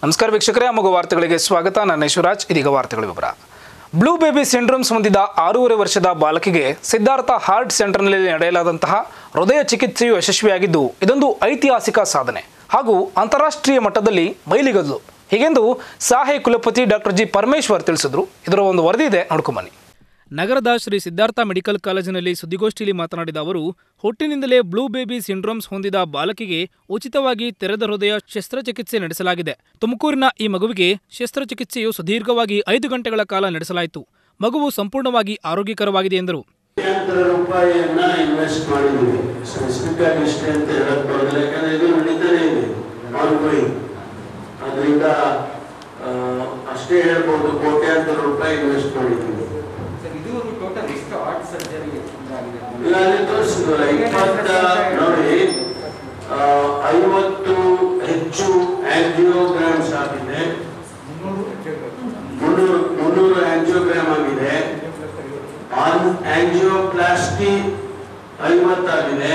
ನಮಸ್ಕಾರ ವೀಕ್ಷಕರೇ ಅಮೋಘ ವಾರ್ತೆಗಳಿಗೆ ಸ್ವಾಗತ ನಾನು ಯಶವರಾಜ್ ಇದೀಗ ವಾರ್ತೆಗಳ ವಿವರ ಬ್ಲೂ ಬೇಬಿ ಸಿಂಡ್ರೋಮ್ಸ್ ಹೊಂದಿದ ಆರೂವರೆ ವರ್ಷದ ಬಾಲಕಿಗೆ ಸಿದ್ಧಾರ್ಥ ಹಾರ್ಟ್ ಸೆಂಟರ್ನಲ್ಲಿ ನಡೆಯಲಾದಂತಹ ಹೃದಯ ಚಿಕಿತ್ಸೆಯು ಯಶಸ್ವಿಯಾಗಿದ್ದು ಇದೊಂದು ಐತಿಹಾಸಿಕ ಸಾಧನೆ ಹಾಗೂ ಅಂತಾರಾಷ್ಟ್ರೀಯ ಮಟ್ಟದಲ್ಲಿ ಮೈಲಿಗಲ್ಲು ಹೀಗೆಂದು ಸಹಾಯ ಕುಲಪತಿ ಡಾಕ್ಟರ್ ಜಿ ಪರಮೇಶ್ವರ್ ತಿಳಿಸಿದ್ರು ಇದರ ಒಂದು ವರದಿ ಇದೆ ನೋಡ್ಕೊಂಬನ್ನಿ ನಗರದ ಶ್ರೀ ಸಿದ್ಧಾರ್ಥ ಮೆಡಿಕಲ್ ಕಾಲೇಜಿನಲ್ಲಿ ಸುದ್ದಿಗೋಷ್ಠಿಯಲ್ಲಿ ಮಾತನಾಡಿದ ಅವರು ಹುಟ್ಟಿನಿಂದಲೇ ಬ್ಲೂ ಬೇಬಿ ಸಿಂಡ್ರೋಮ್ಸ್ ಹೊಂದಿದ ಬಾಲಕಿಗೆ ಉಚಿತವಾಗಿ ತೆರೆದ ಹೃದಯ ಶಸ್ತ್ರಚಿಕಿತ್ಸೆ ನಡೆಸಲಾಗಿದೆ ತುಮಕೂರಿನ ಈ ಮಗುವಿಗೆ ಶಸ್ತ್ರಚಿಕಿತ್ಸೆಯು ಸುದೀರ್ಘವಾಗಿ ಐದು ಗಂಟೆಗಳ ಕಾಲ ನಡೆಸಲಾಯಿತು ಮಗುವು ಸಂಪೂರ್ಣವಾಗಿ ಆರೋಗ್ಯಕರವಾಗಿದೆ ಎಂದರು ಕೋಟ್ಯಾಂತರ ರೂಪಾಯಿಯನ್ನ ಇನ್ವೆಸ್ಟ್ ಮಾಡಿದ್ದೀವಿ ಸ್ಪೆಸಿಫಿಕ್ ಆಗಿ ಇಷ್ಟೇ ಅಂತ ಹೇಳಕ್ ಬರೋದಿಲ್ಲ ಯಾಕಂದ್ರೆ ಇದು ನಡೀತಾನೆ ಇದೆ ಆನ್ಗೋಯಿಂಗ್ ಅದರಿಂದ ಆ, ಅಷ್ಟೇ ಹೇಳ್ಬೋದು ಕೋಟ್ಯಾಂತರ ರೂಪಾಯಿ ಇನ್ವೆಸ್ಟ್ ಮಾಡಿದ್ದೀವಿ ಸರ್ ಇದುವರೆಗೂ ಟೋಟಲ್ ಎಷ್ಟು ಹಾರ್ಟ್ ಸರ್ಜರಿ ಆಗಿದೆ ಈಗ ಅಲ್ಲಿ ತೋರಿಸಿದ್ವಲ್ಲ ಇಪ್ಪತ್ತ ನೋಡಿ ಆ, ಐವತ್ತು ಹೆಚ್ಚು ಆಂಜಿಯೋಗ್ರಾಮ್ಸ್ ಆಗಿದೆ ಮುನ್ನೂರು ಮುನ್ನೂರು ಆಂಜಿಯೋಗ್ರಾಮ್ ಆಗಿದೆ ಆಂಜಿಯೋಪ್ಲಾಸ್ಟಿ ಐವತ್ತಾಗಿದೆ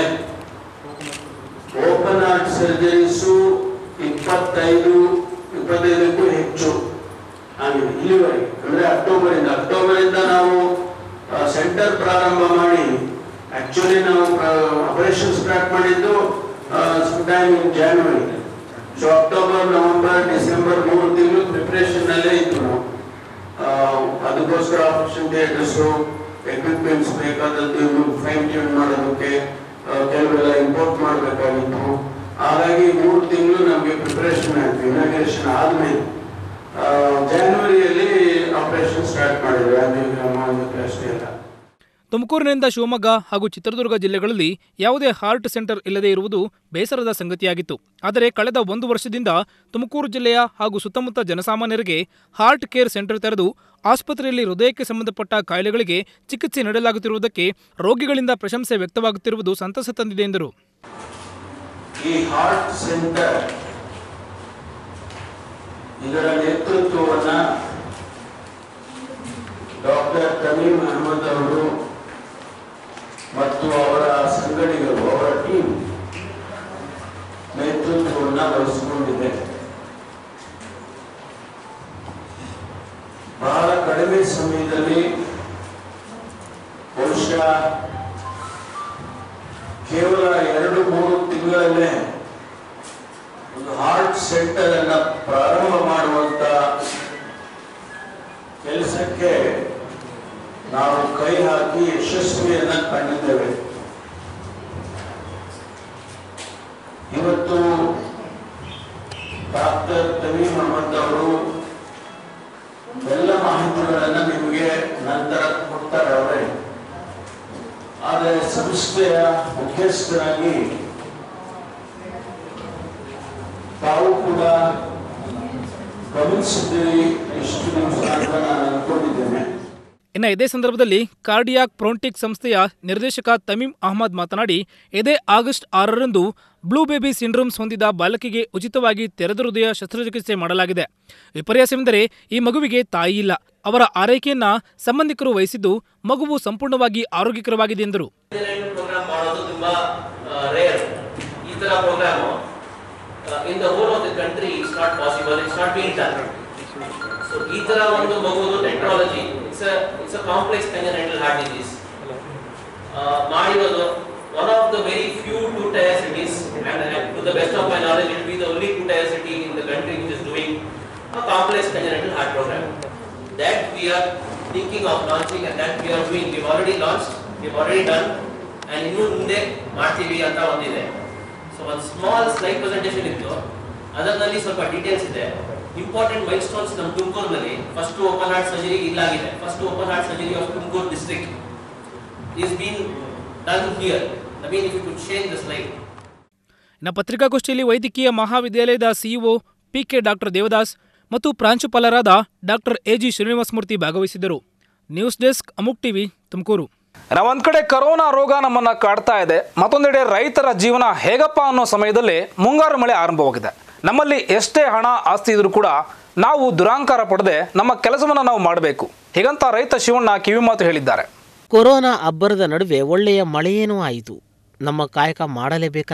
ಓಪನ್ ಹಾರ್ಟ್ ಸರ್ಜರೀಸು ಇಪ್ಪತ್ತೈದು ಇಪ್ಪತ್ತೈದಕ್ಕೂ ಹೆಚ್ಚು ಆಗಿದೆ ಇಲ್ಲಿವರೆಗೆ ಅಂದ್ರೆ ಅಕ್ಟೋಬರ್ ಇಂದ ಅಕ್ಟೋಬರ್ ಇಂದ ನಾವು ಸೆಂಟರ್ ಪ್ರಾರಂಭ ಮಾಡಿ ಆಕ್ಚುಲಿ ನಾವು ಆಪರೇಷನ್ ಸ್ಟಾರ್ಟ್ ಮಾಡಿದ್ದು time in January so October November December ಮೂರು ತಿಂಗಳು ಪ್ರಿಪರೇಷನ್ ನಲ್ಲೇ ಇತ್ತು ನಾವು ಆ, ಅದಕ್ಕೋಸ್ಕರ ಆಪರೇಷನ್ ಥಿಯೇಟರ್ಸು ಎಕ್ವಿಪ್ಮೆಂಟ್ಸ್ ಬೇಕಾದದ್ದು ಇನ್ನು ಫೈನ್ ಟ್ಯೂನ್ ಮಾಡೋದಕ್ಕೆ ಆ, ಕೆಲವೆಲ್ಲ ಇಂಪೋರ್ಟ್ ಮಾಡಬೇಕಾಗಿತ್ತು ಹಾಗಾಗಿ ಮೂರು ತಿಂಗಳು ನಮಗೆ ಪ್ರಿಪರೇಷನ್ ಆಯ್ತು ಇನಾಗ್ರೇಷನ್ ಆದ್ಮೇಲೆ ಆ, ಜಾನ್ವರಿಯಲ್ಲಿ ಆಪರೇಷನ್ ಸ್ಟಾರ್ಟ್ ಮಾಡಿದ್ವಿ ಆಂಜಿಯೋಗ್ರಾಮ ಆಂಜಿಯೋಪ್ಲಾಸ್ಟಿ ಎಲ್ಲ ತುಮಕೂರಿನಿಂದ ಶಿವಮೊಗ್ಗ ಹಾಗೂ ಚಿತ್ರದುರ್ಗ ಜಿಲ್ಲೆಗಳಲ್ಲಿ ಯಾವುದೇ ಹಾರ್ಟ್ ಸೆಂಟರ್ ಇಲ್ಲದೆ ಇರುವುದು ಬೇಸರದ ಸಂಗತಿಯಾಗಿತ್ತು ಆದರೆ ಕಳೆದ ಒಂದು ವರ್ಷದಿಂದ ತುಮಕೂರು ಜಿಲ್ಲೆಯ ಹಾಗೂ ಸುತ್ತಮುತ್ತ ಜನಸಾಮಾನ್ಯರಿಗೆ ಹಾರ್ಟ್ ಕೇರ್ ಸೆಂಟರ್ ತೆರೆದು ಆಸ್ಪತ್ರೆಯಲ್ಲಿ ಹೃದಯಕ್ಕೆ ಸಂಬಂಧಪಟ್ಟ ಕಾಯಿಲೆಗಳಿಗೆ ಚಿಕಿತ್ಸೆ ನೀಡಲಾಗುತ್ತಿರುವುದಕ್ಕೆ ರೋಗಿಗಳಿಂದ ಪ್ರಶಂಸೆ ವ್ಯಕ್ತವಾಗುತ್ತಿರುವುದು ಸಂತಸ ತಂದಿದೆ ಎಂದರು ಈ ಹಾರ್ಟ್ ಸೆಂಟರ್ ಇದರ ನೇತೃತ್ವವನ್ನ ಡಾಕ್ಟರ್ ತಮೀಮ್ ಅಹಮದ್ ಅವರು ಮತ್ತು ಅವರ ಸಂಗಡಿಗರು ಅವರ ಟೀಮ್ ನೇತೃತ್ವವನ್ನ ವಹಿಸಿಕೊಂಡಿದೆ ಬಹಳ ಕಡಿಮೆ ಸಮಯದಲ್ಲಿ ಬಹುಶಃ ಕೇವಲ ಎರಡು ಮೂರು ತಿಂಗಳಲ್ಲೇ ಒಂದು ಹಾರ್ಟ್ ಸೆಂಟರ್ ಅನ್ನ ಪ್ರಾರಂಭ ಮಾಡುವಂತ ಕೆಲಸಕ್ಕೆ ನಾವು ಕೈ ಹಾಕಿ ಯಶಸ್ವಿಯನ್ನ ಕಂಡಿದ್ದೇವೆ ಇವತ್ತು ಡಾಕ್ಟರ್ ತಮೀಮ್ ಅಹಮದ್ ಅವರು ಎಲ್ಲ ಮಾಹಿತಿಗಳನ್ನ ನಿಮಗೆ ನಂತರ ಕೊಡ್ತಾರೆ ಅವರೇ ಆದರೆ ಸಂಸ್ಥೆಯ ಮುಖ್ಯಸ್ಥರಾಗಿ ತಾವು ಕೂಡ ಗಮನಿಸಿದ್ದೀರಿ ಇಷ್ಟು ದಿವಸ ಅಂತ ನಾನು ಅನ್ಕೊಂಡಿದ್ದೇನೆ ಇನ್ನು ಇದೇ ಸಂದರ್ಭದಲ್ಲಿ ಕಾರ್ಡಿಯಾಕ್ ಪ್ರೊಂಟಿಕ್ ಸಂಸ್ಥೆಯ ನಿರ್ದೇಶಕ ತಮೀಮ್ ಅಹಮದ್ ಮಾತನಾಡಿ ಇದೇ ಆಗಸ್ಟ್ ಆರರಂದು ಬ್ಲೂ ಬೇಬಿ ಸಿಂಡ್ರೋಮ್ಸ್ ಹೊಂದಿದ ಬಾಲಕಿಗೆ ಉಚಿತವಾಗಿ ತೆರೆದ ಹೃದಯ ಶಸ್ತ್ರಚಿಕಿತ್ಸೆ ಮಾಡಲಾಗಿದೆ ವಿಪರ್ಯಾಸವೆಂದರೆ ಈ ಮಗುವಿಗೆ ತಾಯಿ ಇಲ್ಲ ಅವರ ಆರೈಕೆಯನ್ನ ಸಂಬಂಧಿಕರು ವಹಿಸಿದ್ದು ಮಗುವು ಸಂಪೂರ್ಣವಾಗಿ ಆರೋಗ್ಯಕರವಾಗಿದೆ ಎಂದರು ಪ್ರೋಗ್ರಾಮ್ ಮಾಡೋದು ತುಂಬಾ ರೇರ್ ಈ ತರ program in the whole of the country it's not possible it's not been done so ಈ ತರ ಒಂದು ಮಗುದು technology it's it's a complex congenital heart disease ಮಾಡಿರೋದು one of the very few two tier cities and to the best of my knowledge it be the only two tier city in the country which is doing a complex congenital heart program that we are thinking of launching and that we are doing. We've already launched, we've already done, and ಇನ್ನು ಮುಂದೆ ಮಾಡ್ತೀವಿ ಅಂತ ಒಂದಿದೆ so ಒಂದು small slide presentation ಇತ್ತು ಅದರಲ್ಲಿ ಸ್ವಲ್ಪ details ಇದೆ ಇಂಪಾರ್ಟೆಂಟ್ ಮೈಲ್ ಸ್ಟೋನ್ಸ್ ನಮ್ಮ ತುಮಕೂರಿನಲ್ಲಿ ಫಸ್ಟ್ ಓಪನ್ ಹಾರ್ಟ್ ಸರ್ಜರಿ ಇಲ್ಲಾಗಿದೆ first open heart surgery of Tumakuru district is been done here I mean if you could change the slide ಇನ್ನು ಪತ್ರಿಕಾಗೋಷ್ಠಿಯಲ್ಲಿ ವೈದ್ಯಕೀಯ ಮಹಾವಿದ್ಯಾಲಯದ ಸಿಇಒ ಪಿಕೆ ಡಾಕ್ಟರ್ ದೇವದಾಸ್ ಮತ್ತು ಪ್ರಾಂಶುಪಾಲರಾದ ಡಾಕ್ಟರ್ ಎಜಿ ಶ್ರೀನಿವಾಸಮೂರ್ತಿ ಭಾಗವಹಿಸಿದ್ದರು news desk Amogh TV Tumakuru ನಾವೊಂದ್ ಕಡೆ ಕರೋನಾ ರೋಗ ನಮ್ಮನ್ನ ಕಾಡ್ತಾ ಇದೆ ಮತ್ತೊಂದೆಡೆ ರೈತರ ಜೀವನ ಹೇಗಪ್ಪ ಅನ್ನೋ ಸಮಯದಲ್ಲಿ ಮುಂಗಾರು ಮಳೆ ಆರಂಭವಾಗಿದೆ ನಮ್ಮಲ್ಲಿ ಎಷ್ಟೇ ಹಣ ಆಸ್ತಿ ಇದ್ರೂ ಕೂಡ ನಾವು ದುರಾಂಕಾರ ಪಡದೆ ನಮ್ಮ ಕೆಲಸವನ್ನು ನಾವು ಮಾಡಬೇಕು ಹೀಗಂತ ರೈತ ಶಿವಣ್ಣ ಕಿವಿಮಾತು ಹೇಳಿದ್ದಾರೆ ಕೊರೋನಾ ಅಬ್ಬರದ ನಡುವೆ ಒಳ್ಳೆಯ ಮಳೆಯೇನೂ ಆಯಿತು ನಮ್ಮ ಕಾಯಕ ಮಾಡಲೇಬೇಕಲ್ಲ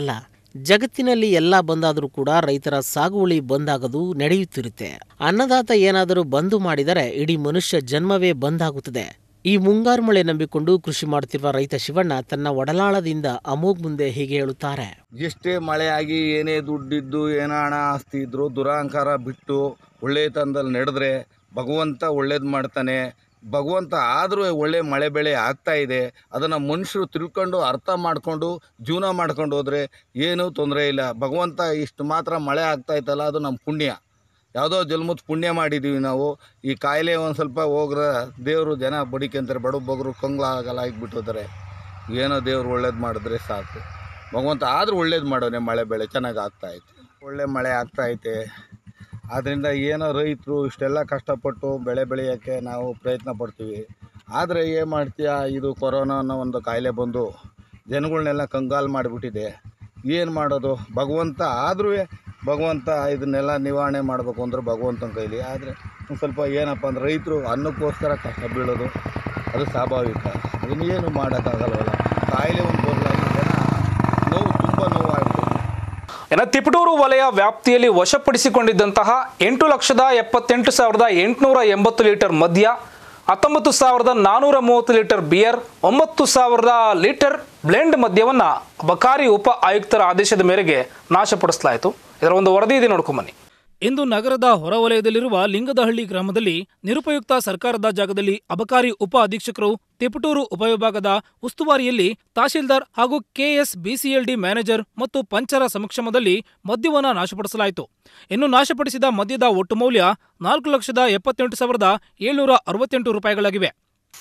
ಜಗತ್ತಿನಲ್ಲಿ ಎಲ್ಲ ಬಂದಾದರೂ ಕೂಡ ರೈತರ ಸಾಗುವಳಿ ಬಂದಾಗದು ನಡೆಯುತ್ತಿರುತ್ತೆ ಅನ್ನದಾತ ಏನಾದರೂ ಬಂದು ಮಾಡಿದರೆ ಇಡೀ ಮನುಷ್ಯ ಜನ್ಮವೇ ಬಂದಾಗುತ್ತದೆ ಈ ಮುಂಗಾರು ಮಳೆ ನಂಬಿಕೊಂಡು ಕೃಷಿ ಮಾಡುತ್ತಿರುವ ರೈತ ಶಿವಣ್ಣ ತನ್ನ ಒಡಲಾಳದಿಂದ ಅಮೋಘ್ ಮುಂದೆ ಹೀಗೆ ಹೇಳುತ್ತಾರೆ ಎಷ್ಟೇ ಮಳೆ ಆಗಿ ಏನೇ ದುಡ್ಡಿದ್ದು ಏನೋ ಹಣ ಆಸ್ತಿ ಇದ್ರು ದುರಹಂಕಾರ ಬಿಟ್ಟು ಒಳ್ಳೆತನದಲ್ಲಿ ನಡೆದ್ರೆ ಭಗವಂತ ಒಳ್ಳೇದು ಮಾಡ್ತಾನೆ ಭಗವಂತ ಆದರೂ ಒಳ್ಳೆ ಮಳೆ ಬೆಳೆ ಆಗ್ತಾ ಇದೆ ಅದನ್ನು ಮನುಷ್ಯರು ತಿಳ್ಕೊಂಡು ಅರ್ಥ ಮಾಡಿಕೊಂಡು ಜೀವನ ಮಾಡ್ಕೊಂಡು ಹೋದರೆ ಏನೂ ತೊಂದರೆ ಇಲ್ಲ ಭಗವಂತ ಇಷ್ಟು ಮಾತ್ರ ಮಳೆ ಆಗ್ತಾ ಇತ್ತಲ್ಲ ಅದು ನಮ್ಮ ಪುಣ್ಯ ಯಾವುದೋ ಜನ್ಮದ ಪುಣ್ಯ ಮಾಡಿದ್ದೀವಿ ನಾವು ಈ ಕಾಯಿಲೆ ಒಂದು ಸ್ವಲ್ಪ ಹೋಗ್ರೆ ದೇವರು ಜನ ಬಡಿಕೆಂತಾರೆ ಬಡ ಬಗ್ರು ಕಂಗ್ಲಾಗಲ್ಲ ಆಗಿಬಿಟ್ಟಿದ್ದಾರೆ ಏನೋ ದೇವ್ರು ಒಳ್ಳೇದು ಮಾಡಿದ್ರೆ ಸಾಕು ಭಗವಂತ ಆದರೂ ಒಳ್ಳೇದು ಮಾಡೋನೆ ಮಳೆ ಬೆಳೆ ಚೆನ್ನಾಗಿ ಆಗ್ತಾಯಿದೆ ಒಳ್ಳೆ ಮಳೆ ಆಗ್ತಾೈತೆ ಆದ್ದರಿಂದ ಏನೋ ರೈತರು ಇಷ್ಟೆಲ್ಲ ಕಷ್ಟಪಟ್ಟು ಬೆಳೆ ಬೆಳೆಯೋಕ್ಕೆ ನಾವು ಪ್ರಯತ್ನ ಪಡ್ತೀವಿ ಆದರೆ ಏನು ಮಾಡ್ತೀಯ ಇದು ಕೊರೋನಾ ಅನ್ನೋ ಒಂದು ಕಾಯಿಲೆ ಬಂದು ಜನಗಳನ್ನೆಲ್ಲ ಕಂಗಾಲು ಮಾಡಿಬಿಟ್ಟಿದೆ ಏನು ಮಾಡೋದು ಭಗವಂತ ಆದರೂ ಭಗವಂತ ಇದನ್ನೆಲ್ಲ ನಿವಾರಣೆ ಮಾಡಬೇಕು ಅಂದ್ರೆ ಭಗವಂತನ ಕೈಲಿ ಆದರೆ ಒಂದು ಸ್ವಲ್ಪ ಏನಪ್ಪ ಅಂದ್ರೆ ರೈತರು ಅನ್ನಕ್ಕೋಸ್ಕರ ಕಷ್ಟ ಬೀಳೋದು ಅದು ಸ್ವಾಭಾವಿಕ ಅದನ್ನೇನು ಮಾಡೋಕ್ಕಾಗಲ್ವಲ್ಲ ಕಾಯಿಲೆ ಒಂದು ಬರಲಾಗಿ ಜನ ನೋವು ತುಂಬ ನೋವು ಆಗ್ಬಿಟ್ಟು ಇನ್ನು ತಿಪಟೂರು ವಲಯ ವ್ಯಾಪ್ತಿಯಲ್ಲಿ ವಶಪಡಿಸಿಕೊಂಡಿದ್ದಂತಹ ಎಂಟು ಲಕ್ಷದ ಎಪ್ಪತ್ತೆಂಟು ಸಾವಿರದ ಎಂಟುನೂರ ಎಂಬತ್ತು ಲೀಟರ್ ಮದ್ಯ ಹತ್ತೊಂಬತ್ತು ಸಾವಿರದ ನಾನ್ನೂರ ಮೂವತ್ತು ಲೀಟರ್ ಬಿಯರ್ ಒಂಬತ್ತು ಸಾವಿರದ ಲೀಟರ್ ಬ್ಲೆಂಡ್ ಮದ್ಯವನ್ನು ಬಕಾರಿ ಉಪ ಆಯುಕ್ತರ ಆದೇಶದ ಮೇರೆಗೆ ನಾಶಪಡಿಸಲಾಯಿತು ಇದರ ಒಂದು ವರದಿ ಇದೆ ನೋಡ್ಕೊಂಬನ್ನಿ ಇಂದು ನಗರದ ಹೊರವಲಯದಲ್ಲಿರುವ ಲಿಂಗದಹಳ್ಳಿ ಗ್ರಾಮದಲ್ಲಿ ನಿರುಪಯುಕ್ತ ಸರ್ಕಾರದ ಜಾಗದಲ್ಲಿ ಅಬಕಾರಿ ಉಪ ಅಧೀಕ್ಷಕರು ತಿಪಟೂರು ಉಪವಿಭಾಗದ ಉಸ್ತುವಾರಿಯಲ್ಲಿ ತಹಶೀಲ್ದಾರ್ ಹಾಗೂ ಕೆಎಸ್ ಬಿಸಿಎಲ್ಡಿ ಮ್ಯಾನೇಜರ್ ಮತ್ತು ಪಂಚರ ಸಮಕ್ಷಮದಲ್ಲಿ ಮದ್ಯವನ್ನು ನಾಶಪಡಿಸಲಾಯಿತು ಇನ್ನು ನಾಶಪಡಿಸಿದ ಮದ್ಯದ ಒಟ್ಟು ಮೌಲ್ಯ ನಾಲ್ಕು ಲಕ್ಷದ ಎಪ್ಪತ್ತೆಂಟು ಸಾವಿರದ ಏಳ್ನೂರ ಅರವತ್ತೆಂಟು ರೂಪಾಯಿಗಳಾಗಿವೆ